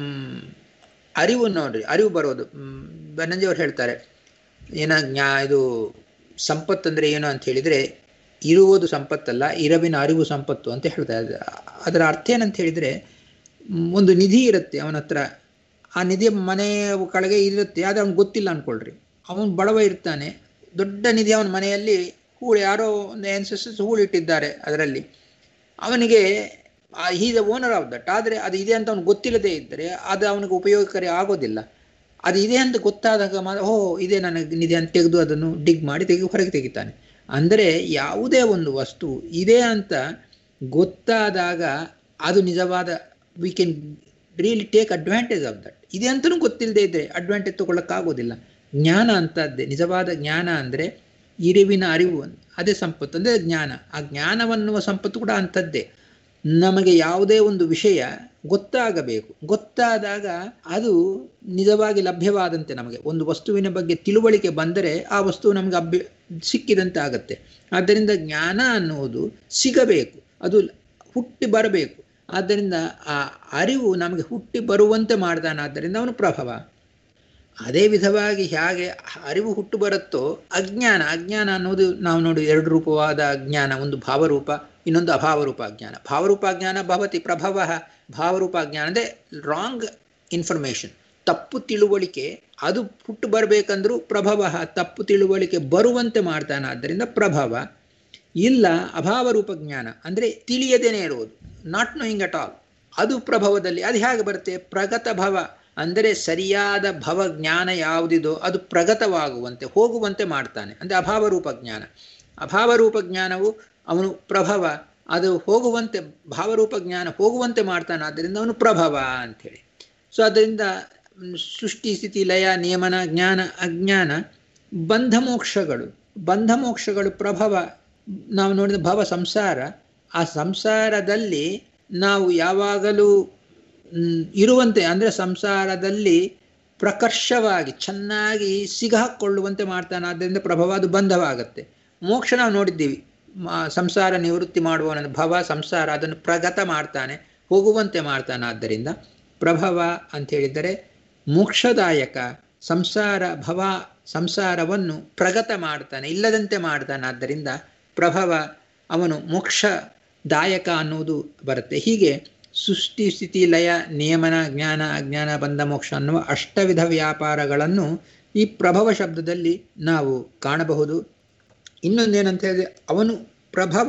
ಅರಿವು ನೋಡ್ರಿ ಅರಿವು ಬರೋದು ಬನ್ನಂಜಿಯವರು ಹೇಳ್ತಾರೆ ಏನ ಜ್ಞಾ ಇದು ಸಂಪತ್ತು ಅಂದರೆ ಏನು ಅಂತ ಹೇಳಿದರೆ ಇರುವುದು ಸಂಪತ್ತಲ್ಲ ಇರವಿನ ಅರಿವು ಸಂಪತ್ತು ಅಂತ ಹೇಳ್ತಾರೆ ಅದರ ಅರ್ಥ ಏನಂತ ಹೇಳಿದರೆ ಒಂದು ನಿಧಿ ಇರುತ್ತೆ ಅವನ ಹತ್ರ ಆ ನಿಧಿಯ ಮನೆಯ ಕೆಳಗೆ ಇರುತ್ತೆ ಆದರೆ ಅವ್ನಿಗೆ ಗೊತ್ತಿಲ್ಲ ಅಂದ್ಕೊಳ್ರಿ ಅವನು ಬಡವ ಇರ್ತಾನೆ ದೊಡ್ಡ ನಿಧಿ ಅವನ ಮನೆಯಲ್ಲಿ ಹೂಳು ಯಾರೋ ಒಂದು ಎನ್ಸೆಸಸ್ ಹೂಳಿಟ್ಟಿದ್ದಾರೆ ಅದರಲ್ಲಿ ಅವನಿಗೆ is the owner of that ಆದರೆ ಅದು ಇದೆ ಅಂತ ಅವ್ನಿಗೆ ಗೊತ್ತಿಲ್ಲದೆ ಇದ್ದರೆ ಅದು ಅವನಿಗೆ ಉಪಯೋಗಕಾರಿ ಆಗೋದಿಲ್ಲ ಅದು ಇದೆ ಅಂತ ಗೊತ್ತಾದಾಗ ಮಾತ್ರ ಓ ಇದೆ ನನಗೆ ನಿಧಿ ಅಂತ ತೆಗೆದು ಅದನ್ನು ಡಿಗ್ ಮಾಡಿ ತೆಗೆದು ಹೊರಗೆ ತೆಗಿತಾನೆ ಅಂದರೆ ಯಾವುದೇ ಒಂದು ವಸ್ತು ಇದೆ ಅಂತ ಗೊತ್ತಾದಾಗ ಅದು ನಿಜವಾದ we can really take advantage of that ಇದೆ ಅಂತಲೂ ಗೊತ್ತಿಲ್ಲದೆ ಇದ್ದರೆ ಅಡ್ವಾಂಟೇಜ್ ತೊಗೊಳಕ್ಕಾಗೋದಿಲ್ಲ ಜ್ಞಾನ ಅಂತದ್ದೇ ನಿಜವಾದ ಜ್ಞಾನ ಅಂದರೆ ಇರಿವಿನ ಅರಿವು ಅದೇ ಸಂಪತ್ತು ಅಂದರೆ ಜ್ಞಾನ ಆ ಜ್ಞಾನವನ್ನುವ ಸಂಪತ್ತು ಕೂಡ ಅಂಥದ್ದೇ ನಮಗೆ ಯಾವುದೇ ಒಂದು ವಿಷಯ ಗೊತ್ತಾಗಬೇಕು ಗೊತ್ತಾದಾಗ ಅದು ನಿಜವಾಗಿ ಲಭ್ಯವಾದಂತೆ ನಮಗೆ ಒಂದು ವಸ್ತುವಿನ ಬಗ್ಗೆ ತಿಳುವಳಿಕೆ ಬಂದರೆ ಆ ವಸ್ತು ನಮಗೆ ಅಭ್ಯ ಸಿಕ್ಕಿದಂತೆ ಆಗುತ್ತೆ ಆದ್ದರಿಂದ ಜ್ಞಾನ ಅನ್ನುವುದು ಸಿಗಬೇಕು ಅದು ಹುಟ್ಟಿ ಬರಬೇಕು ಆದ್ದರಿಂದ ಆ ಅರಿವು ನಮಗೆ ಹುಟ್ಟಿ ಬರುವಂತೆ ಮಾಡ್ತಾನೆ ಆದ್ದರಿಂದ ಅವನು ಪ್ರಭವ ಅದೇ ವಿಧವಾಗಿ ಹೇಗೆ ಅರಿವು ಹುಟ್ಟು ಬರುತ್ತೋ ಅಜ್ಞಾನ ಅಜ್ಞಾನ ಅನ್ನೋದು ನಾವು ನೋಡಿ ಎರಡು ರೂಪವಾದ ಅಜ್ಞಾನ ಒಂದು ಭಾವರೂಪ ಇನ್ನೊಂದು ಅಭಾವರೂಪ ಅಜ್ಞಾನ ಭಾವರೂಪ ಅಜ್ಞಾನ ಭವತಿ ಪ್ರಭವ ಭಾವರೂಪ ಅಜ್ಞಾನ ಅಂದರೆ ರಾಂಗ್ ಇನ್ಫಾರ್ಮೇಷನ್ ತಪ್ಪು ತಿಳುವಳಿಕೆ ಅದು ಹುಟ್ಟು ಬರಬೇಕಂದ್ರೂ ಪ್ರಭವ ತಪ್ಪು ತಿಳುವಳಿಕೆ ಬರುವಂತೆ ಮಾಡ್ತಾನೆ ಆದ್ದರಿಂದ ಪ್ರಭವ ಇಲ್ಲ ಅಭಾವರೂಪ ಜ್ಞಾನ ಅಂದರೆ ತಿಳಿಯದೇನೆ ಇರುವುದು ನಾಟ್ ನೋಯಿಂಗ್ ಅಟ್ ಆಲ್ ಅದು ಪ್ರಭವದಲ್ಲಿ ಅದು ಹೇಗೆ ಬರುತ್ತೆ ಪ್ರಗತ ಭವ ಅಂದರೆ ಸರಿಯಾದ ಭವಜ್ಞಾನ ಯಾವುದಿದೋ ಅದು ಪ್ರಗತವಾಗುವಂತೆ ಹೋಗುವಂತೆ ಮಾಡ್ತಾನೆ ಅಂದರೆ ಅಭಾವರೂಪ ಜ್ಞಾನ ಅಭಾವರೂಪ ಜ್ಞಾನವು ಅವನು ಪ್ರಭವ ಅದು ಹೋಗುವಂತೆ ಭಾವರೂಪ ಜ್ಞಾನ ಹೋಗುವಂತೆ ಮಾಡ್ತಾನೆ ಆದ್ದರಿಂದ ಅವನು ಪ್ರಭವ ಅಂಥೇಳಿ ಸೊ ಅದರಿಂದ ಸೃಷ್ಟಿ ಸ್ಥಿತಿ ಲಯ ನಿಯಮನ ಜ್ಞಾನ ಅಜ್ಞಾನ ಬಂಧ ಮೋಕ್ಷಗಳು ಬಂಧ ಮೋಕ್ಷಗಳು ಪ್ರಭವ ನಾವು ನೋಡಿದ ಭವ ಸಂಸಾರ ಆ ಸಂಸಾರದಲ್ಲಿ ನಾವು ಯಾವಾಗಲೂ ಇರುವಂತೆ ಅಂದರೆ ಸಂಸಾರದಲ್ಲಿ ಪ್ರಕರ್ಷವಾಗಿ ಚೆನ್ನಾಗಿ ಸಿಗಹಾಕೊಳ್ಳುವಂತೆ ಮಾಡ್ತಾನೆ ಆದ್ದರಿಂದ ಪ್ರಭವ ಅದು ಬಂಧವಾಗತ್ತೆ ಮೋಕ್ಷ ನಾವು ನೋಡಿದ್ದೀವಿ ಸಂಸಾರ ನಿವೃತ್ತಿ ಮಾಡುವವನ ಭವ ಸಂಸಾರ ಅದನ್ನು ಪ್ರಗತ ಮಾಡ್ತಾನೆ ಹೋಗುವಂತೆ ಮಾಡ್ತಾನೆ ಆದ್ದರಿಂದ ಪ್ರಭವ ಅಂತ ಹೇಳಿದರೆ ಮೋಕ್ಷದಾಯಕ ಸಂಸಾರ ಭವ ಸಂಸಾರವನ್ನು ಪ್ರಗತ ಮಾಡ್ತಾನೆ ಇಲ್ಲದಂತೆ ಮಾಡ್ತಾನೆ ಆದ್ದರಿಂದ ಪ್ರಭವ ಅವನು ಮೋಕ್ಷದಾಯಕ ಅನ್ನುವುದು ಬರುತ್ತೆ ಹೀಗೆ ಸೃಷ್ಟಿ ಸ್ಥಿತಿ ಲಯ ನಿಯಮನ ಜ್ಞಾನ ಅಜ್ಞಾನ ಬಂಧ ಮೋಕ್ಷ ಅನ್ನುವ ಅಷ್ಟವಿಧ ವ್ಯಾಪಾರಗಳನ್ನು ಈ ಪ್ರಭವ ಶಬ್ದದಲ್ಲಿ ನಾವು ಕಾಣಬಹುದು ಇನ್ನೊಂದೇನಂತ ಹೇಳಿದ್ರೆ ಅವನು ಪ್ರಭವ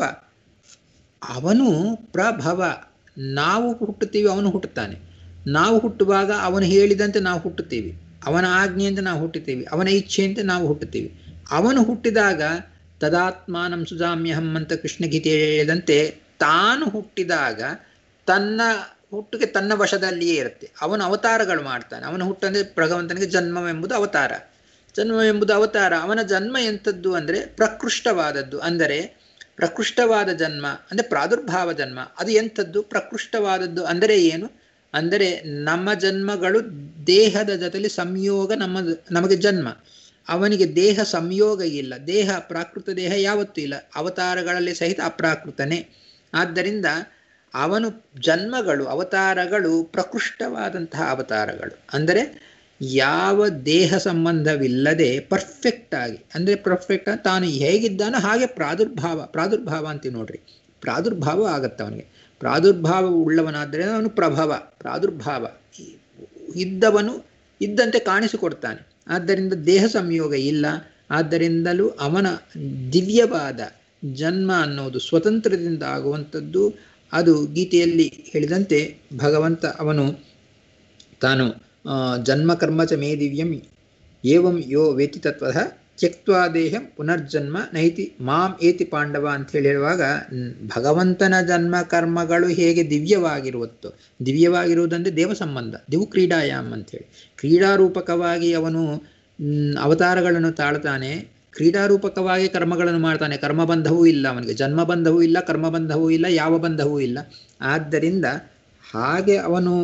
ಅವನು ಪ್ರಭವ ನಾವು ಹುಟ್ಟುತ್ತೀವಿ ಅವನು ಹುಟ್ಟುತ್ತಾನೆ ನಾವು ಹುಟ್ಟುವಾಗ ಅವನು ಹೇಳಿದಂತೆ ನಾವು ಹುಟ್ಟುತ್ತೀವಿ ಅವನ ಆಜ್ಞೆಯಿಂದ ನಾವು ಹುಟ್ಟುತ್ತೀವಿ ಅವನ ಇಚ್ಛೆಯಂತೆ ನಾವು ಹುಟ್ಟುತ್ತೀವಿ ಅವನು ಹುಟ್ಟಿದಾಗ ತದಾತ್ಮಾನಂ ಸುಜಾಮ್ಯಹಂ ಅಂತ ಕೃಷ್ಣ ಗೀತೆ ಹೇಳಿದಂತೆ ತಾನು ಹುಟ್ಟಿದಾಗ ತನ್ನ ಹುಟ್ಟಿಗೆ ತನ್ನ ವಶದಲ್ಲಿಯೇ ಇರುತ್ತೆ ಅವನು ಅವತಾರಗಳು ಮಾಡ್ತಾನೆ ಅವನ ಹುಟ್ಟಂದ್ರೆ ಭಗವಂತನಿಗೆ ಜನ್ಮವೆಂಬುದು ಅವತಾರ ಜನ್ಮವೆಂಬುದು ಅವತಾರ ಅವನ ಜನ್ಮ ಎಂಥದ್ದು ಅಂದರೆ ಪ್ರಕೃಷ್ಟವಾದದ್ದು ಅಂದರೆ ಪ್ರಕೃಷ್ಟವಾದ ಜನ್ಮ ಅಂದರೆ ಪ್ರಾದುರ್ಭಾವ ಜನ್ಮ ಅದು ಎಂಥದ್ದು ಪ್ರಕೃಷ್ಟವಾದದ್ದು ಅಂದರೆ ಏನು ಅಂದರೆ ನಮ್ಮ ಜನ್ಮಗಳು ದೇಹದ ಜೊತೆಲಿ ಸಂಯೋಗ ನಮ್ಮ ನಮಗೆ ಜನ್ಮ ಅವನಿಗೆ ದೇಹ ಸಂಯೋಗ ಇಲ್ಲ ದೇಹ ಪ್ರಾಕೃತ ದೇಹ ಯಾವತ್ತೂ ಇಲ್ಲ ಅವತಾರಗಳಲ್ಲಿ ಸಹಿತ ಅಪ್ರಾಕೃತನೇ ಆದ್ದರಿಂದ ಅವನು ಜನ್ಮಗಳು ಅವತಾರಗಳು ಪ್ರಕೃಷ್ಟವಾದಂತಹ ಅವತಾರಗಳು ಅಂದರೆ ಯಾವ ದೇಹ ಸಂಬಂಧವಿಲ್ಲದೆ ಪರ್ಫೆಕ್ಟ್ ಆಗಿ ಅಂದರೆ ಪರ್ಫೆಕ್ಟ್ ತಾನು ಹೇಗಿದ್ದಾನೋ ಹಾಗೆ ಪ್ರಾದುರ್ಭಾವ ಪ್ರಾದುರ್ಭಾವ ಅಂತೀವಿ ನೋಡ್ರಿ ಪ್ರಾದುರ್ಭಾವ ಆಗತ್ತೆ ಅವನಿಗೆ ಪ್ರಾದುರ್ಭಾವ ಉಳ್ಳವನಾದ್ದರಿಂದ ಅವನು ಪ್ರಭವ ಪ್ರಾದುರ್ಭಾವ ಇದ್ದವನು ಇದ್ದಂತೆ ಕಾಣಿಸಿಕೊಡ್ತಾನೆ ಆದ್ದರಿಂದ ದೇಹ ಸಂಯೋಗ ಇಲ್ಲ ಆದ್ದರಿಂದಲೂ ಅವನ ದಿವ್ಯವಾದ ಜನ್ಮ ಅನ್ನೋದು ಸ್ವತಂತ್ರದಿಂದ ಆಗುವಂಥದ್ದು ಅದು ಗೀತೆಯಲ್ಲಿ ಹೇಳಿದಂತೆ ಭಗವಂತ ಅವನು ತಾನು ಜನ್ಮ ಕರ್ಮ ಚ ಮೇ ದಿವ್ಯಂ ಏವಂ ಯೋ ವೇತಿ ತತ್ವದ ತ್ಯಕ್ವಾ ದೇಹ ಪುನರ್ಜನ್ಮ ನೈತಿ ಮಾಂ ಏತಿ ಪಾಂಡವ ಅಂತ ಹೇಳಿರುವಾಗ ಭಗವಂತನ ಜನ್ಮ ಕರ್ಮಗಳು ಹೇಗೆ ದಿವ್ಯವಾಗಿರುವತ್ತೋ ದಿವ್ಯವಾಗಿರುವುದಂದರೆ ದೇವ ಸಂಬಂಧ ದಿವು ಕ್ರೀಡಾಯಾಮ್ ಅಂಥೇಳಿ ಕ್ರೀಡಾರೂಪಕವಾಗಿ ಅವನು ಅವತಾರಗಳನ್ನು ತಾಳ್ತಾನೆ ಕ್ರೀಡಾರೂಪಕವಾಗಿ ಕರ್ಮಗಳನ್ನು ಮಾಡ್ತಾನೆ ಕರ್ಮಬಂಧವೂ ಇಲ್ಲ ಅವನಿಗೆ ಜನ್ಮಬಂಧವೂ ಇಲ್ಲ ಕರ್ಮಬಂಧವೂ ಇಲ್ಲ ಯಾವ ಬಂಧವೂ ಇಲ್ಲ ಆದ್ದರಿಂದ ಹಾಗೆ ಅವನು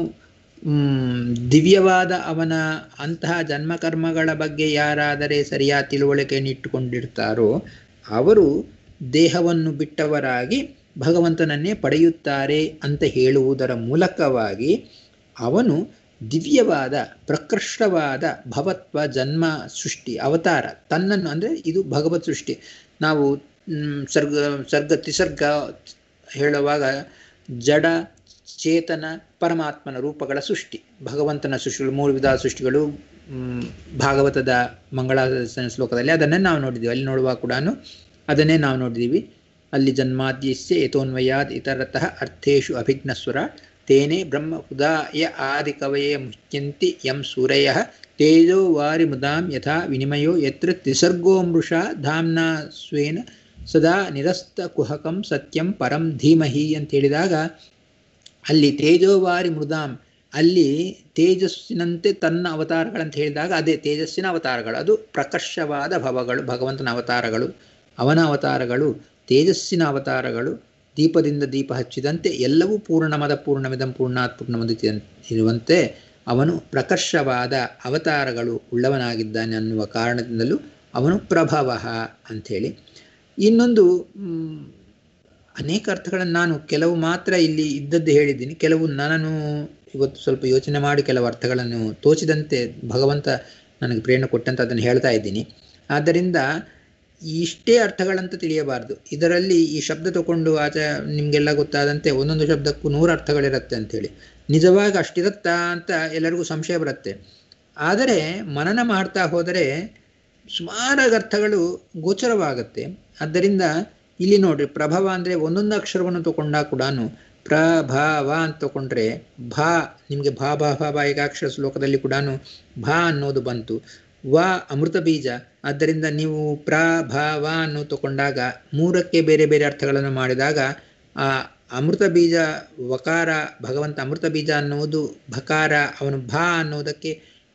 ದಿವ್ಯವಾದ ಅವನ ಅಂತಹ ಜನ್ಮಕರ್ಮಗಳ ಬಗ್ಗೆ ಯಾರಾದರೆ ಸರಿಯಾದ ತಿಳುವಳಿಕೆಯನ್ನು ಇಟ್ಟುಕೊಂಡಿರ್ತಾರೋ ಅವರು ದೇಹವನ್ನು ಬಿಟ್ಟವರಾಗಿ ಭಗವಂತನನ್ನೇ ಪಡೆಯುತ್ತಾರೆ ಅಂತ ಹೇಳುವುದರ ಮೂಲಕವಾಗಿ ಅವನು ದಿವ್ಯವಾದ ಪ್ರಕೃಷ್ಟವಾದ ಭವತ್ವ ಜನ್ಮ ಸೃಷ್ಟಿ ಅವತಾರ ತನ್ನನ್ನು ಅಂದರೆ ಇದು ಭಗವತ್ ಸೃಷ್ಟಿ ನಾವು ಸರ್ಗ ಸರ್ಗ ತ್ರಿಸರ್ಗ ಹೇಳುವಾಗ ಜಡ ಚೇತನ ಪರಮಾತ್ಮನ ರೂಪಗಳ ಸೃಷ್ಟಿ ಭಗವಂತನ ಸೃಷ್ಟಿಗಳು ಮೂರು ವಿಧ ಸೃಷ್ಟಿಗಳು ಭಾಗವತದ ಮಂಗಳಾಸನ ಶ್ಲೋಕದಲ್ಲಿ ಅದನ್ನೇ ನಾವು ನೋಡಿದ್ದೀವಿ ಅಲ್ಲಿ ನೋಡುವಾಗ ಕೂಡ ಅದನ್ನೇ ನಾವು ನೋಡಿದ್ದೀವಿ ಅಲ್ಲಿ ಜನ್ಮಾದ್ಯಸ್ಯ ಯಥೋನ್ವಯಾದ್ ಇತರತಃ ಅರ್ಥೇಶು ಅಭಿಜ್ಞಸ್ವರ ತೇನೆ ಬ್ರಹ್ಮ ಉದಾಯ ಆದಿ ಕವಯೇ ಮುಚ್ಯಂತಿ ಯಂ ಸೂರಯ ತೇಜೋ ವಾರಿ ಮುದಾಂ ಯಥಾ ವಿನಿಮಯೋ ಯತ್ರ ತ್ರಿಸರ್ಗೋ ಮೃಷಾ ಧಾಮ್ನಾ ಸ್ವೇನ ಸದಾ ನಿರಸ್ತ ಕುಹಕಂ ಸತ್ಯಂ ಪರಂ ಧೀಮಹಿ ಅಂತ ಹೇಳಿದಾಗ ಅಲ್ಲಿ ತೇಜೋವಾರಿ ಮೃದಾಂ ಅಲ್ಲಿ ತೇಜಸ್ಸಿನಂತೆ ತನ್ನ ಅವತಾರಗಳಂತ ಹೇಳಿದಾಗ ಅದೇ ತೇಜಸ್ಸಿನ ಅವತಾರಗಳು ಅದು ಪ್ರಕರ್ಷವಾದ ಭವಗಳು ಭಗವಂತನ ಅವತಾರಗಳು ಅವನ ಅವತಾರಗಳು ತೇಜಸ್ಸಿನ ಅವತಾರಗಳು ದೀಪದಿಂದ ದೀಪ ಹಚ್ಚಿದಂತೆ ಎಲ್ಲವೂ ಪೂರ್ಣಮದ ಪೂರ್ಣಮಿದಂ ಪೂರ್ಣಾತ್ ಪೂರ್ಣಮದಿತಿ ಇರುವಂತೆ ಅವನು ಪ್ರಕರ್ಷವಾದ ಅವತಾರಗಳು ಉಳ್ಳವನಾಗಿದ್ದಾನೆ ಅನ್ನುವ ಕಾರಣದಿಂದಲೂ ಅವನು ಪ್ರಭವ ಅಂಥೇಳಿ ಇನ್ನೊಂದು ಅನೇಕ ಅರ್ಥಗಳನ್ನು ನಾನು ಕೆಲವು ಮಾತ್ರ ಇಲ್ಲಿ ಇದ್ದದ್ದು ಹೇಳಿದ್ದೀನಿ ಕೆಲವು ನಾನು ಇವತ್ತು ಸ್ವಲ್ಪ ಯೋಚನೆ ಮಾಡಿ ಕೆಲವು ಅರ್ಥಗಳನ್ನು ತೋಚಿದಂತೆ ಭಗವಂತ ನನಗೆ ಪ್ರೇರಣೆ ಕೊಟ್ಟಂತ ಅದನ್ನು ಹೇಳ್ತಾ ಇದ್ದೀನಿ ಆದ್ದರಿಂದ ಇಷ್ಟೇ ಅರ್ಥಗಳಂತ ತಿಳಿಯಬಾರ್ದು ಇದರಲ್ಲಿ ಈ ಶಬ್ದ ತಗೊಂಡು ಆಚ ನಿಮಗೆಲ್ಲ ಗೊತ್ತಾದಂತೆ ಒಂದೊಂದು ಶಬ್ದಕ್ಕೂ ನೂರು ಅರ್ಥಗಳಿರುತ್ತೆ ಅಂಥೇಳಿ ನಿಜವಾಗಿ ಅಷ್ಟಿರುತ್ತಾ ಅಂತ ಎಲ್ಲರಿಗೂ ಸಂಶಯ ಬರುತ್ತೆ ಆದರೆ ಮನನ ಮಾಡ್ತಾ ಹೋದರೆ ಸುಮಾರಾಗಿ ಅರ್ಥಗಳು ಗೋಚರವಾಗುತ್ತೆ ಆದ್ದರಿಂದ ಇಲ್ಲಿ ನೋಡ್ರಿ ಪ್ರಭವ ಅಂದರೆ ಒಂದೊಂದು ಅಕ್ಷರವನ್ನು ತಗೊಂಡಾಗ ಕೂಡ ಪ್ರಭಾವ ಅಂತ ತಗೊಂಡ್ರೆ ಭಾ ನಿಮಗೆ ಭಾ ಭಾ ಭಾ ಭಾ ಏಕಾಕ್ಷರ ಶ್ಲೋಕದಲ್ಲಿ ಕೂಡ ಭಾ ಅನ್ನೋದು ಬಂತು ವ ಅಮೃತ ಬೀಜ ಆದ್ದರಿಂದ ನೀವು ಪ್ರಭಾವ ಅನ್ನು ತಗೊಂಡಾಗ ಮೂರಕ್ಕೆ ಬೇರೆ ಬೇರೆ ಅರ್ಥಗಳನ್ನು ಮಾಡಿದಾಗ ಆ ಅಮೃತ ಬೀಜ ವಕಾರ ಭಗವಂತ ಅಮೃತ ಬೀಜ ಅನ್ನುವುದು ಭಕಾರ ಅವನು ಭಾ ಅನ್ನೋದಕ್ಕೆ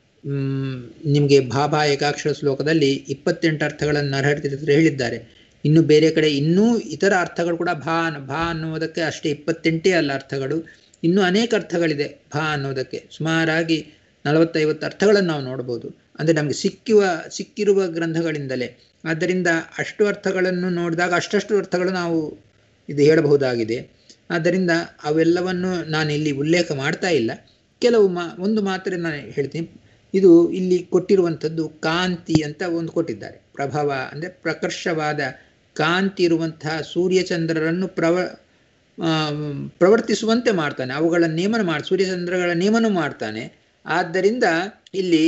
ನಿಮಗೆ ಭಾಭಾ ಏಕಾಕ್ಷರ ಶ್ಲೋಕದಲ್ಲಿ ಇಪ್ಪತ್ತೆಂಟು ಅರ್ಥಗಳನ್ನು ನರಹರಿತಿರು ಹೇಳಿದ್ದಾರೆ ಇನ್ನು ಬೇರೆ ಕಡೆ ಇನ್ನೂ ಇತರ ಅರ್ಥಗಳು ಕೂಡ ಭಾ ಭಾ ಅನ್ನುವುದಕ್ಕೆ ಅಷ್ಟೇ ಇಪ್ಪತ್ತೆಂಟೇ ಅಲ್ಲ ಅರ್ಥಗಳು ಇನ್ನೂ ಅನೇಕ ಅರ್ಥಗಳಿದೆ ಭಾ ಅನ್ನೋದಕ್ಕೆ ಸುಮಾರಾಗಿ ನಲವತ್ತೈವತ್ತು ಅರ್ಥಗಳನ್ನು ನಾವು ನೋಡ್ಬೋದು ಅಂದರೆ ನಮಗೆ ಸಿಕ್ಕುವ ಸಿಕ್ಕಿರುವ ಗ್ರಂಥಗಳಿಂದಲೇ ಆದ್ದರಿಂದ ಅಷ್ಟು ಅರ್ಥಗಳನ್ನು ನೋಡಿದಾಗ ಅಷ್ಟಷ್ಟು ಅರ್ಥಗಳು ನಾವು ಇದು ಹೇಳಬಹುದಾಗಿದೆ ಆದ್ದರಿಂದ ಅವೆಲ್ಲವನ್ನು ನಾನು ಇಲ್ಲಿ ಉಲ್ಲೇಖ ಮಾಡ್ತಾ ಇಲ್ಲ ಕೆಲವು ಮಾ ಒಂದು ಮಾತ್ರ ನಾನು ಹೇಳ್ತೀನಿ ಇದು ಇಲ್ಲಿ ಕೊಟ್ಟಿರುವಂಥದ್ದು ಕಾಂತಿ ಅಂತ ಒಂದು ಕೊಟ್ಟಿದ್ದಾರೆ ಪ್ರಭಾವ ಅಂದರೆ ಪ್ರಕರ್ಷವಾದ ಕಾಂತಿ ಇರುವಂತಹ ಸೂರ್ಯಚಂದ್ರರನ್ನು ಪ್ರವ ಪ್ರವರ್ತಿಸುವಂತೆ ಮಾಡ್ತಾನೆ ಅವುಗಳ ನೇಮನ ಮಾಡಿ ಸೂರ್ಯಚಂದ್ರಗಳ ನೇಮನ ಮಾಡ್ತಾನೆ ಆದ್ದರಿಂದ ಇಲ್ಲಿ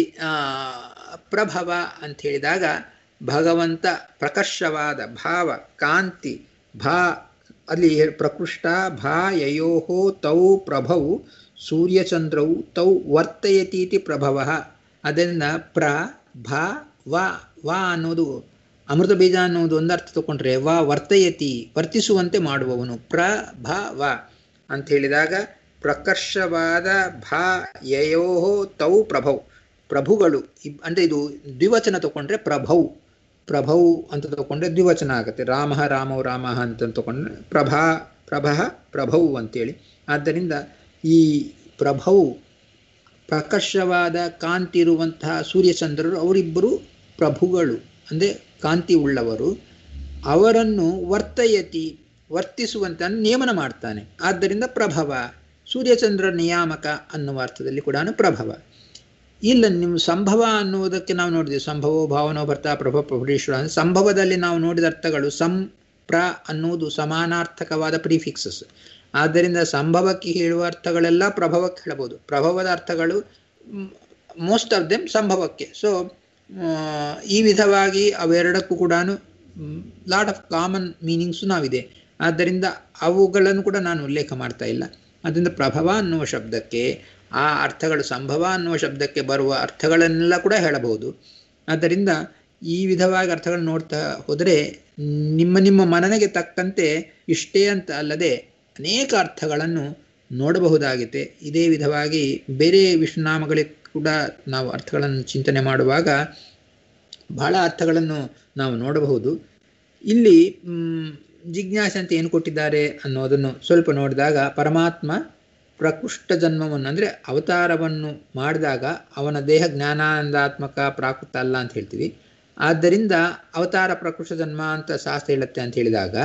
ಪ್ರಭವ ಅಂತ ಹೇಳಿದಾಗ ಭಗವಂತ ಪ್ರಕರ್ಷವಾದ ಭಾವ ಕಾಂತಿ ಭಾ ಅಲ್ಲಿ ಪ್ರಕೃಷ್ಟ ಭಾ ಯಯೋಹೋ ತೌ ಪ್ರಭವು ಸೂರ್ಯಚಂದ್ರವು ತೌ ವರ್ತಯತೀತಿ ಪ್ರಭವ ಅದರಿಂದ ಪ್ರ ಭ ವ ವ ಅನ್ನೋದು ಅಮೃತ ಬೀಜ ಅನ್ನೋದು ಒಂದು ಅರ್ಥ ತಗೊಂಡ್ರೆ ವ ವರ್ತಯತಿ ವರ್ತಿಸುವಂತೆ ಮಾಡುವವನು ಪ್ರ ಭ ವ ಅಂತ ಹೇಳಿದಾಗ ಪ್ರಕರ್ಷವಾದ ಭ ಯಯೋಹೋ ತೌ ಪ್ರಭೌ ಪ್ರಭುಗಳು ಅಂದರೆ ಇದು ದ್ವಿವಚನ ತಗೊಂಡ್ರೆ ಪ್ರಭೌ ಪ್ರಭೌ ಅಂತ ತಗೊಂಡ್ರೆ ದ್ವಿವಚನ ಆಗುತ್ತೆ ರಾಮ ರಾಮೌ ರಾಮ ಅಂತ ತಗೊಂಡ್ರೆ ಪ್ರಭಾ ಪ್ರಭ ಪ್ರಭೌ ಅಂತೇಳಿ ಆದ್ದರಿಂದ ಈ ಪ್ರಭೌ ಪ್ರಕರ್ಷವಾದ ಕಾಂತಿ ಇರುವಂತಹ ಸೂರ್ಯಚಂದ್ರರು ಅವರಿಬ್ಬರು ಪ್ರಭುಗಳು ಅಂದರೆ ಕಾಂತಿ ಉಳ್ಳವರು ಅವರನ್ನು ವರ್ತಯತಿ ವರ್ತಿಸುವಂತೆ ನೇಮನ ಮಾಡ್ತಾನೆ ಆದ್ದರಿಂದ ಪ್ರಭವ ಸೂರ್ಯಚಂದ್ರ ನಿಯಾಮಕ ಅನ್ನುವ ಅರ್ಥದಲ್ಲಿ ಕೂಡ ಪ್ರಭವ ಇಲ್ಲ ನಿಮ್ಮ ಸಂಭವ ಅನ್ನುವುದಕ್ಕೆ ನಾವು ನೋಡಿದ್ವಿ ಸಂಭವ ಭಾವನೋ ಭರ್ತ ಪ್ರಭ ಪ್ರಭುರೇಶ್ವರ ಸಂಭವದಲ್ಲಿ ನಾವು ನೋಡಿದ ಅರ್ಥಗಳು ಸಂ ಪ್ರ ಅನ್ನುವುದು ಸಮಾನಾರ್ಥಕವಾದ ಪ್ರಿಫಿಕ್ಸಸ್ ಆದ್ದರಿಂದ ಸಂಭವಕ್ಕೆ ಹೇಳುವ ಅರ್ಥಗಳೆಲ್ಲ ಪ್ರಭವಕ್ಕೆ ಹೇಳಬಹುದು ಪ್ರಭವದ ಅರ್ಥಗಳು ಮೋಸ್ಟ್ ಆಫ್ ದೆಮ್ ಸಂಭವಕ್ಕೆ ಸೊ ಈ ವಿಧವಾಗಿ ಅವೆರಡಕ್ಕೂ ಕೂಡ ಲಾಟ್ ಆಫ್ ಕಾಮನ್ ಮೀನಿಂಗ್ಸು ನಾವಿದೆ ಆದ್ದರಿಂದ ಅವುಗಳನ್ನು ಕೂಡ ನಾನು ಉಲ್ಲೇಖ ಮಾಡ್ತಾ ಇಲ್ಲ ಅದರಿಂದ ಪ್ರಭವ ಅನ್ನುವ ಶಬ್ದಕ್ಕೆ ಆ ಅರ್ಥಗಳು ಸಂಭವ ಅನ್ನುವ ಶಬ್ದಕ್ಕೆ ಬರುವ ಅರ್ಥಗಳನ್ನೆಲ್ಲ ಕೂಡ ಹೇಳಬಹುದು ಆದ್ದರಿಂದ ಈ ವಿಧವಾಗಿ ಅರ್ಥಗಳನ್ನು ನೋಡ್ತಾ ಹೋದರೆ ನಿಮ್ಮ ನಿಮ್ಮ ಮನನೆಗೆ ತಕ್ಕಂತೆ ಇಷ್ಟೇ ಅಂತ ಅಲ್ಲದೆ ಅನೇಕ ಅರ್ಥಗಳನ್ನು ನೋಡಬಹುದಾಗಿದೆ ಇದೇ ವಿಧವಾಗಿ ಬೇರೆ ವಿಷ್ಣುನಾಮಗಳಿಗೆ ಕೂಡ ನಾವು ಅರ್ಥಗಳನ್ನು ಚಿಂತನೆ ಮಾಡುವಾಗ ಬಹಳ ಅರ್ಥಗಳನ್ನು ನಾವು ನೋಡಬಹುದು ಇಲ್ಲಿ ಜಿಜ್ಞಾಸೆ ಅಂತ ಏನು ಕೊಟ್ಟಿದ್ದಾರೆ ಅನ್ನೋದನ್ನು ಸ್ವಲ್ಪ ನೋಡಿದಾಗ ಪರಮಾತ್ಮ ಪ್ರಕೃಷ್ಟ ಜನ್ಮವನ್ನು ಅಂದರೆ ಅವತಾರವನ್ನು ಮಾಡಿದಾಗ ಅವನ ದೇಹ ಜ್ಞಾನಾನಂದಾತ್ಮಕ ಪ್ರಾಕೃತ ಅಲ್ಲ ಅಂತ ಹೇಳ್ತೀವಿ ಆದ್ದರಿಂದ ಅವತಾರ ಪ್ರಕೃಷ್ಟ ಜನ್ಮ ಅಂತ ಶಾಸ್ತ್ರ ಹೇಳುತ್ತೆ ಅಂತ ಹೇಳಿದಾಗ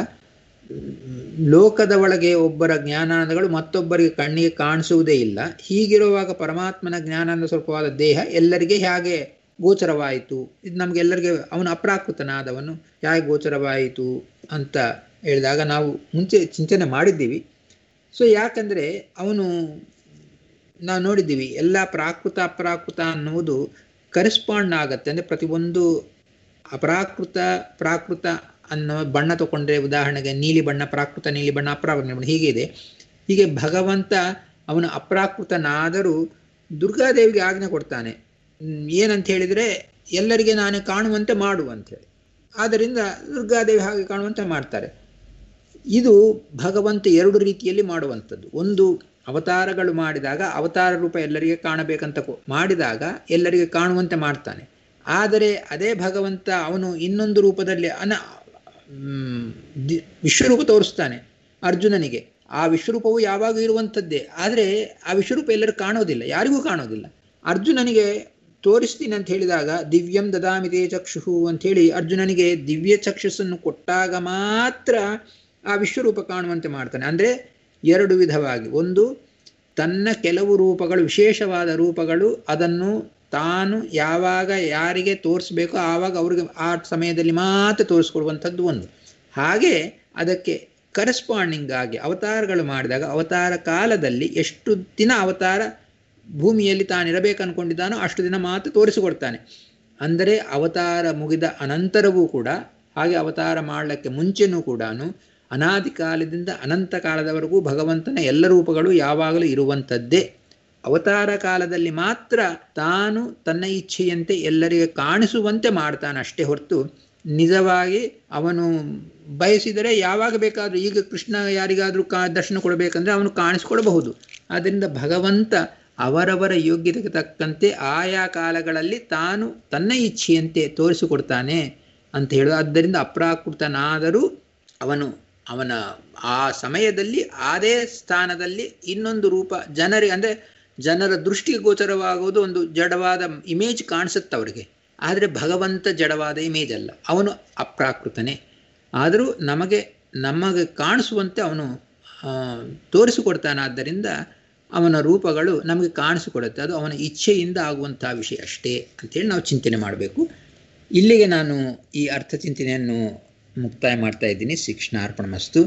ಲೋಕದ ಒಳಗೆ ಒಬ್ಬರ ಜ್ಞಾನಾನಂದಗಳು ಮತ್ತೊಬ್ಬರಿಗೆ ಕಣ್ಣಿಗೆ ಕಾಣಿಸುವುದೇ ಇಲ್ಲ ಹೀಗಿರುವಾಗ ಪರಮಾತ್ಮನ ಜ್ಞಾನಾನಂದ ಸ್ವಲ್ಪವಾದ ದೇಹ ಎಲ್ಲರಿಗೆ ಹೇಗೆ ಗೋಚರವಾಯಿತು ಇದು ನಮಗೆಲ್ಲರಿಗೆ ಅವನು ಅಪ್ರಾಕೃತನಾದವನು ಹೇಗೆ ಗೋಚರವಾಯಿತು ಅಂತ ಹೇಳಿದಾಗ ನಾವು ಮುಂಚೆ ಚಿಂತನೆ ಮಾಡಿದ್ದೀವಿ ಸೊ ಯಾಕಂದರೆ ಅವನು ನಾವು ನೋಡಿದ್ದೀವಿ ಎಲ್ಲ ಪ್ರಾಕೃತ ಅಪ್ರಾಕೃತ ಅನ್ನುವುದು ಕರೆಸ್ಪಾಂಡ್ ಆಗತ್ತೆ ಅಂದರೆ ಪ್ರತಿಯೊಂದು ಅಪ್ರಾಕೃತ ಪ್ರಾಕೃತ ಅನ್ನೋ ಬಣ್ಣ ತಗೊಂಡ್ರೆ ಉದಾಹರಣೆಗೆ ನೀಲಿ ಬಣ್ಣ ಪ್ರಾಕೃತ ನೀಲಿ ಬಣ್ಣ ಅಪ್ರಾಕೃತ ಬಣ್ಣ ಹೀಗೆ ಇದೆ ಹೀಗೆ ಭಗವಂತ ಅವನು ಅಪ್ರಾಕೃತನಾದರೂ ದುರ್ಗಾದೇವಿಗೆ ಆಜ್ಞೆ ಕೊಡ್ತಾನೆ ಏನಂತ ಹೇಳಿದರೆ ಎಲ್ಲರಿಗೆ ನಾನೇ ಕಾಣುವಂತೆ ಮಾಡು ಅಂತೇಳಿ ಆದ್ದರಿಂದ ದುರ್ಗಾದೇವಿ ಹಾಗೆ ಕಾಣುವಂತೆ ಮಾಡ್ತಾರೆ ಇದು ಭಗವಂತ ಎರಡು ರೀತಿಯಲ್ಲಿ ಮಾಡುವಂಥದ್ದು ಒಂದು ಅವತಾರಗಳು ಮಾಡಿದಾಗ ಅವತಾರ ರೂಪ ಎಲ್ಲರಿಗೆ ಕಾಣಬೇಕಂತ ಮಾಡಿದಾಗ ಎಲ್ಲರಿಗೆ ಕಾಣುವಂತೆ ಮಾಡ್ತಾನೆ ಆದರೆ ಅದೇ ಭಗವಂತ ಅವನು ಇನ್ನೊಂದು ರೂಪದಲ್ಲಿ ಅನ ವಿಶ್ವರೂಪ ತೋರಿಸ್ತಾನೆ ಅರ್ಜುನನಿಗೆ ಆ ವಿಶ್ವರೂಪವು ಯಾವಾಗ ಇರುವಂಥದ್ದೇ ಆದರೆ ಆ ವಿಶ್ವರೂಪ ಎಲ್ಲರೂ ಕಾಣೋದಿಲ್ಲ ಯಾರಿಗೂ ಕಾಣೋದಿಲ್ಲ ಅರ್ಜುನನಿಗೆ ತೋರಿಸ್ತೀನಿ ಅಂತ ಹೇಳಿದಾಗ ದಿವ್ಯಂ ದದಾಮಿದೇ ಚಕ್ಷು ಅಂಥೇಳಿ ಅರ್ಜುನನಿಗೆ ದಿವ್ಯ ಚಕ್ಷುಸನ್ನು ಕೊಟ್ಟಾಗ ಮಾತ್ರ ಆ ವಿಶ್ವರೂಪ ಕಾಣುವಂತೆ ಮಾಡ್ತಾನೆ ಅಂದರೆ ಎರಡು ವಿಧವಾಗಿ ಒಂದು ತನ್ನ ಕೆಲವು ರೂಪಗಳು ವಿಶೇಷವಾದ ರೂಪಗಳು ಅದನ್ನು ತಾನು ಯಾವಾಗ ಯಾರಿಗೆ ತೋರಿಸ್ಬೇಕೋ ಆವಾಗ ಅವ್ರಿಗೆ ಆ ಸಮಯದಲ್ಲಿ ಮಾತ್ರ ತೋರಿಸ್ಕೊಡುವಂಥದ್ದು ಒಂದು ಹಾಗೆ ಅದಕ್ಕೆ ಕರೆಸ್ಪಾಂಡಿಂಗ್ ಆಗಿ ಅವತಾರಗಳು ಮಾಡಿದಾಗ ಅವತಾರ ಕಾಲದಲ್ಲಿ ಎಷ್ಟು ದಿನ ಅವತಾರ ಭೂಮಿಯಲ್ಲಿ ತಾನಿರಬೇಕು ಅನ್ಕೊಂಡಿದ್ದಾನೋ ಅಷ್ಟು ದಿನ ಮಾತ್ರ ತೋರಿಸಿಕೊಡ್ತಾನೆ ಅಂದರೆ ಅವತಾರ ಮುಗಿದ ಅನಂತರವೂ ಕೂಡ ಹಾಗೆ ಅವತಾರ ಮಾಡಲಿಕ್ಕೆ ಮುಂಚೆನೂ ಕೂಡ ಅನಾದಿ ಕಾಲದಿಂದ ಅನಂತ ಕಾಲದವರೆಗೂ ಭಗವಂತನ ಎಲ್ಲ ರೂಪಗಳು ಯಾವಾಗಲೂ ಇರುವಂಥದ್ದೇ ಅವತಾರ ಕಾಲದಲ್ಲಿ ಮಾತ್ರ ತಾನು ತನ್ನ ಇಚ್ಛೆಯಂತೆ ಎಲ್ಲರಿಗೆ ಕಾಣಿಸುವಂತೆ ಮಾಡ್ತಾನೆ ಅಷ್ಟೇ ಹೊರತು ನಿಜವಾಗಿ ಅವನು ಬಯಸಿದರೆ ಯಾವಾಗ ಬೇಕಾದರೂ ಈಗ ಕೃಷ್ಣ ಯಾರಿಗಾದರೂ ಕಾ ದರ್ಶನ ಕೊಡಬೇಕಂದ್ರೆ ಅವನು ಕಾಣಿಸ್ಕೊಡಬಹುದು ಆದ್ದರಿಂದ ಭಗವಂತ ಅವರವರ ಯೋಗ್ಯತೆಗೆ ತಕ್ಕಂತೆ ಆಯಾ ಕಾಲಗಳಲ್ಲಿ ತಾನು ತನ್ನ ಇಚ್ಛೆಯಂತೆ ತೋರಿಸಿಕೊಡ್ತಾನೆ ಅಂತ ಹೇಳೋದು ಆದ್ದರಿಂದ ಅಪ್ರಾಕೃತನಾದರೂ ಅವನು ಅವನ ಆ ಸಮಯದಲ್ಲಿ ಅದೇ ಸ್ಥಾನದಲ್ಲಿ ಇನ್ನೊಂದು ರೂಪ ಜನರಿಗೆ ಅಂದರೆ ಜನರ ದೃಷ್ಟಿಗೆ ಗೋಚರವಾಗುವುದು ಒಂದು ಜಡವಾದ ಇಮೇಜ್ ಕಾಣಿಸುತ್ತೆ ಅವರಿಗೆ ಆದರೆ ಭಗವಂತ ಜಡವಾದ ಇಮೇಜ್ ಅಲ್ಲ ಅವನು ಅಪ್ರಾಕೃತನೇ ಆದರೂ ನಮಗೆ ನಮಗೆ ಕಾಣಿಸುವಂತೆ ಅವನು ತೋರಿಸಿಕೊಡ್ತಾನಾದ್ದರಿಂದ ಅವನ ರೂಪಗಳು ನಮಗೆ ಕಾಣಿಸಿಕೊಡುತ್ತೆ ಅದು ಅವನ ಇಚ್ಛೆಯಿಂದ ಆಗುವಂಥ ವಿಷಯ ಅಷ್ಟೇ ಅಂತೇಳಿ ನಾವು ಚಿಂತನೆ ಮಾಡಬೇಕು ಇಲ್ಲಿಗೆ ನಾನು ಈ ಅರ್ಥ ಚಿಂತನೆಯನ್ನು ಮುಕ್ತಾಯ ಮಾಡ್ತಾ ಇದ್ದೀನಿ ಶಿಕ್ಷಣ ಅರ್ಪಣ ಮಸ್ತು